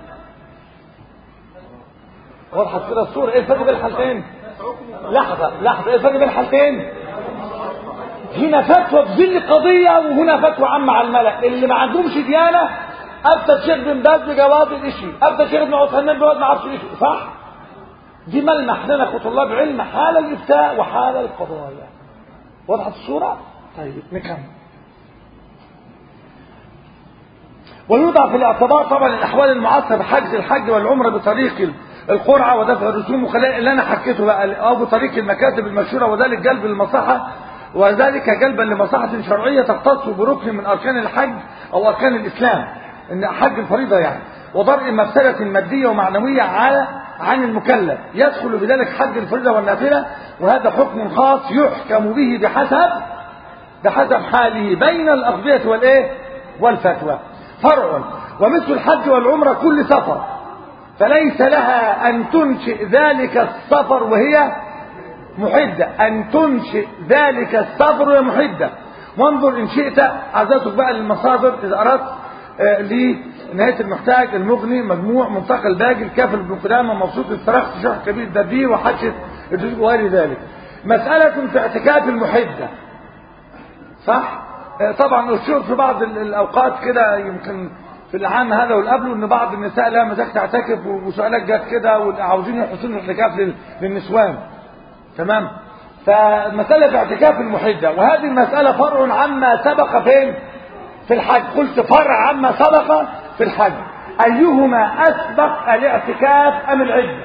وضحت كده الصورة ايه الفرق بين الحالتين لحظة لحظة ايه الفرق بين الحالتين هنا فتوى في ظل قضية وهنا فتوى عامة على الملأ اللي ما عندهمش ديانة أفتى الشيخ بن باز بجواب الإشي أفتى الشيخ ابن عثمان بجواب ما عرفش الإشي صح؟ دي ملمح لنا كطلاب علم حال الإفتاء وحال القضايا وضحت الصورة؟ طيب نكمل ويوضع في الاعتبار طبعا الأحوال المعاصرة حجز الحج والعمرة بطريق القرعة ودفع الرسوم وخلال اللي أنا حكيته بقى أو بطريق المكاتب المشهورة وذلك جلب المصلحة وذلك جلبا لمصلحة شرعية تختص بركن من أركان الحج أو أركان الإسلام إن حج الفريضة يعني وضرء مفسدة مادية ومعنوية على عن المكلف يدخل بذلك حج الفريضة والنافلة وهذا حكم خاص يحكم به بحسب بحسب حاله بين الأقضية والإيه والفتوى فرع ومثل الحج والعمرة كل سفر فليس لها أن تنشئ ذلك السفر وهي محدة أن تنشئ ذلك السفر وهي محدة وانظر إن شئت عزاتك بقى للمصادر إذا أردت آه لنهاية المحتاج المغني مجموع منطقة الباقي الكافل بن قدامة مبسوط الفرخ شرح كبير الدبير وحشة الجزء وغير ذلك مسألة في اعتكاف المحدة صح؟ آه طبعا أشير في بعض الأوقات كده يمكن في العام هذا والقبله ان بعض النساء لها مزاج تعتكف وسؤالات جت كده وعاوزين يحسنوا الاعتكاف للنسوان تمام فمسألة اعتكاف المحدة وهذه المسألة فرع عما سبق فين في الحج قلت فرع عما سبق في الحج أيهما أسبق الاعتكاف أم العدة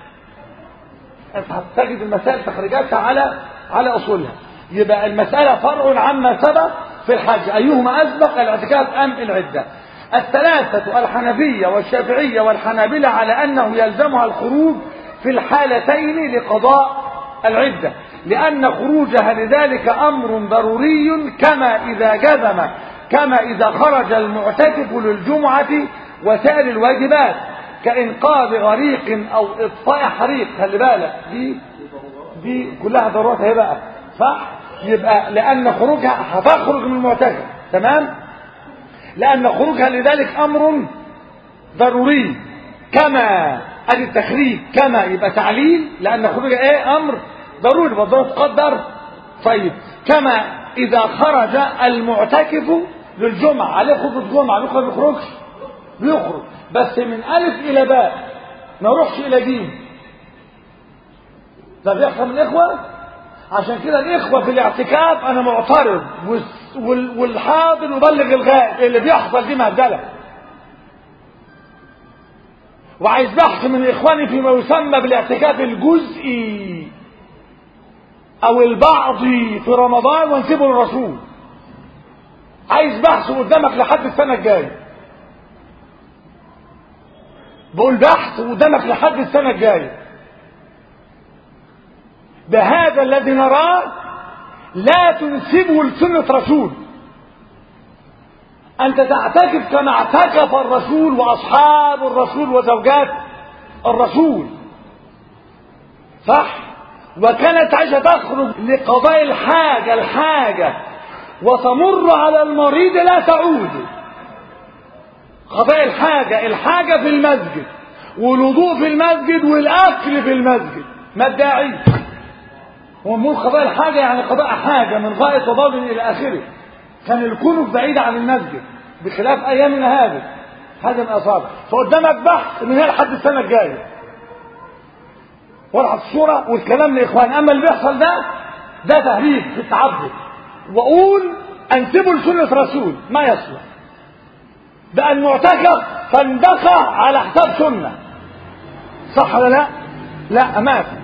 تجد المسائل تخرجاتها على على أصولها يبقى المسألة فرع عما سبق في الحج أيهما أسبق الاعتكاف أم العدة الثلاثة الحنفية والشافعية والحنابلة على أنه يلزمها الخروج في الحالتين لقضاء العدة لأن خروجها لذلك أمر ضروري كما إذا جزم كما إذا خرج المعتكف للجمعة وسائر الواجبات كإنقاذ غريق أو إطفاء حريق خلي بالك دي دي كلها ضرورات هي بقى صح يبقى لأن خروجها هتخرج من المعتكف تمام لأن خروجها لذلك أمر ضروري كما ادي التخريج كما يبقى تعليل لأن خروجها ايه أمر ضروري فالضرورة تقدر طيب كما إذا خرج المعتكف للجمعة عليه خطبة جمعة بيخرج ما بيخرجش بيخرج بس من ألف إلى باء ما يروحش إلى جيم ده بيحصل من الإخوة عشان كده الإخوة في الاعتكاف أنا معترض والس- وال- والحاضر يبلغ الغائب اللي بيحصل دي مهزلة وعايز بحث من إخواني فيما يسمى بالاعتكاف الجزئي أو البعضي في رمضان ونسيبه للرسول عايز بحث قدامك لحد السنة الجاية بقول بحث قدامك لحد السنة الجاية بهذا الذي نراه لا تنسبه لسنة رسول أنت تعتكف كما اعتكف الرسول وأصحاب الرسول وزوجات الرسول صح وكانت عائشة تخرج لقضاء الحاجة الحاجة وتمر على المريض لا تعود قضاء الحاجة الحاجة في المسجد والوضوء في المسجد والأكل في المسجد ما الداعي هو نقول قضاء الحاجة يعني قضاء حاجة من غاية وضاد إلى آخره كان الكنف بعيدة عن المسجد بخلاف أيامنا هذه هذا من أصابع فقدامك بحث من هنا لحد السنة الجاية ورحت الصورة والكلام لإخوان أما اللي بيحصل ده ده تهريب في التعبد وأقول أنسبه لسنة رسول ما يصلح بقى المعتكف فاندقى على حساب سنة صح ولا لا؟ لا ما في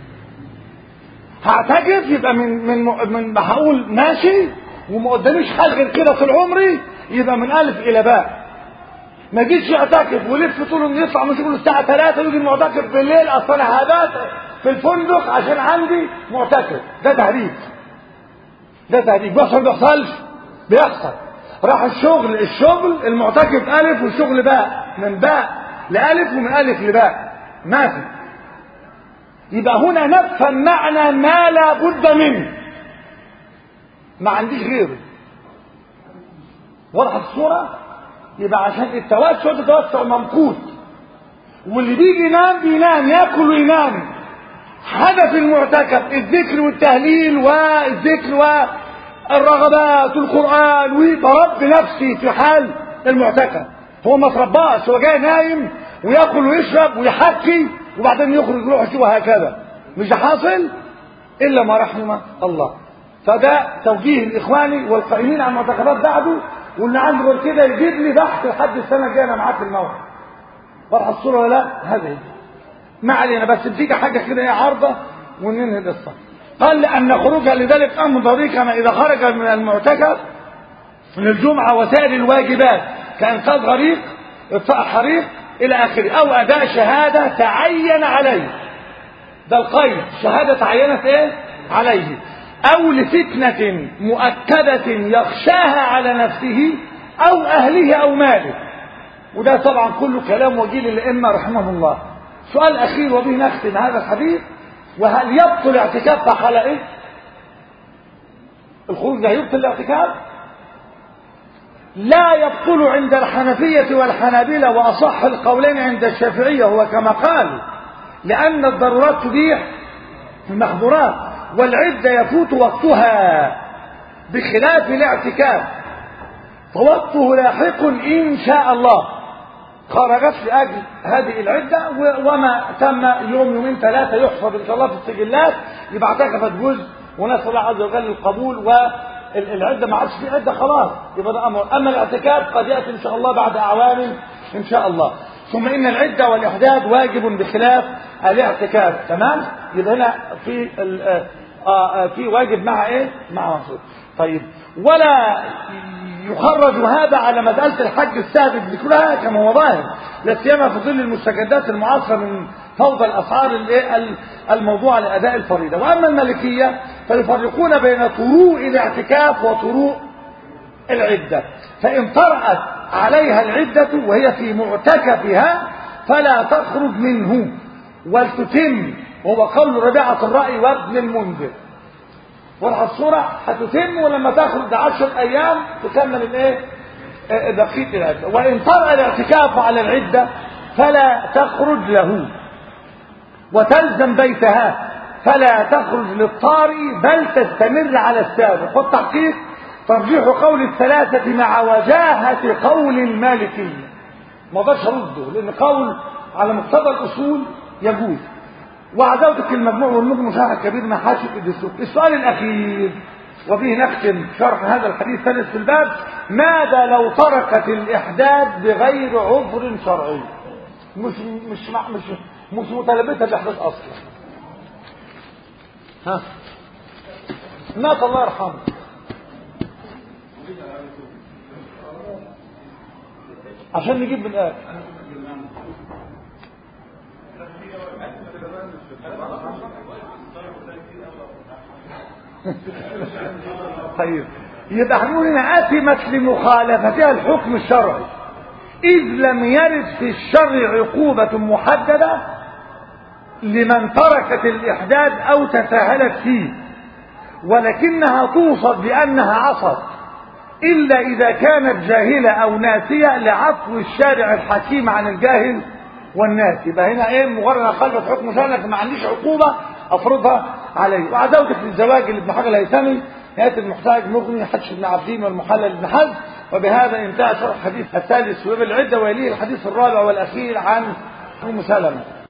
هعتكف يبقى من من من هقول ماشي وما قداميش حل غير كده طول عمري يبقى من الف الى باء ما جيش يعتكف ولف طول اليوم يطلع من شغله الساعه 3 ويجي المعتكف بالليل اصل انا هبات في الفندق عشان عندي معتكف ده تهريج ده تهريج بيحصل ما بيحصلش بيحصل راح الشغل الشغل المعتكف الف والشغل باء من باء لالف ومن الف لباء ما في يبقى هنا نفهم معنى ما لا بد منه ما عنديش غيره وضحت الصورة يبقى عشان التوسع ده توسع ممقوت واللي بيجي ينام بينام ياكل وينام هدف المعتكف الذكر والتهليل والذكر والرغبات والقرآن وبرب نفسي في حال المعتكف هو ما ترباش هو جاي نايم وياكل ويشرب ويحكي وبعدين يخرج يروح يشوف هكذا مش حاصل الا ما رحم الله فده توجيه الاخواني والقائمين على المعتقدات بعده واللي عنده غير كده يجيب لي بحث لحد السنه الجايه انا معاك في الموعد واضحه الصوره ولا لا هذه ما علينا بس بتيجي حاجه كده ايه عارضه وننهي القصه قال لان خروجها لذلك امر ضروري كما اذا خرج من المعتكف من الجمعه وسائر الواجبات كانقاذ غريق اطفاء حريق الى اخره او اداء شهاده تعين عليه ده القيد شهاده تعينت ايه عليه او لفتنه مؤكده يخشاها على نفسه او اهله او ماله وده طبعا كله كلام وجيل الائمه رحمهم الله سؤال اخير وبه نختم هذا الحديث وهل يبطل الاعتكاف في حاله ايه الخروج ده يبطل الاعتكاف لا يبطل عند الحنفية والحنابلة وأصح القولين عند الشافعية هو كما قالوا لأن الضرورات تبيح المحظورات والعدة يفوت وقتها بخلاف الاعتكاف فوقته لاحق إن شاء الله خرجت لأجل هذه العدة وما تم يوم يومين ثلاثة يحفظ إن شاء الله في السجلات يبقى اعتكفت جزء ونسأل الله عز وجل القبول و العدة ما عادش في عدة خلاص يبقى ده أمر أما الاعتكاف قد يأتي إن شاء الله بعد أعوام إن شاء الله ثم إن العدة والإحداد واجب بخلاف الاعتكاف تمام يبقى هنا في آه في واجب مع إيه مع منصوب طيب ولا يخرج هذا على مسألة الحج الثابت ذكرها كما هو ظاهر لا سيما في ظل المستجدات المعاصرة من فوضى الأسعار الموضوعة لأداء الفريضة وأما المالكية فيفرقون بين طروء الاعتكاف وطروء العدة فإن طرأت عليها العدة وهي في معتكفها فلا تخرج منه ولتتم وهو قول ربيعة الرأي وابن المنذر واضحة الصورة هتتم ولما تخرج عشر أيام تكمل الايه بقية العدة وإن طرأ الاعتكاف على العدة فلا تخرج له وتلزم بيتها فلا تخرج للطارئ بل تستمر على السابق والتحقيق ترجيح قول الثلاثة مع وجاهة قول المالكية ما اقدرش ارده لان قول على مقتضى الاصول يجوز وعداوتك المجموع والمجمع مشاهد كبير ما حاشد الدسوق السؤال الاخير وبه نختم شرح هذا الحديث الثالث في الباب ماذا لو تركت الاحداث بغير عذر شرعي مش مش مع- مش مش متلبسه بالاحداث اصلا ها مات الله يرحمه عشان نجيب من الآن طيب يبقى هنقول هنا أثمت لمخالفتها الحكم الشرعي إذ لم يرد في الشرع عقوبة محددة لمن تركت الإحداث أو تساهلت فيه ولكنها توصف بأنها عصت إلا إذا كانت جاهلة أو ناسية لعفو الشارع الحكيم عن الجاهل والناس يبقى هنا إيه مجرد خلفت حكم شرعي لكن ما عنديش عقوبة أفرضها عليه وعداوتك للزواج اللي ابن حجر الهيثمي يأتي المحتاج مغني حدش بن عبدين والمحلل بن حزم وبهذا انتهى شرح الحديث الثالث وبالعدة ويليه الحديث الرابع والأخير عن أم سلمة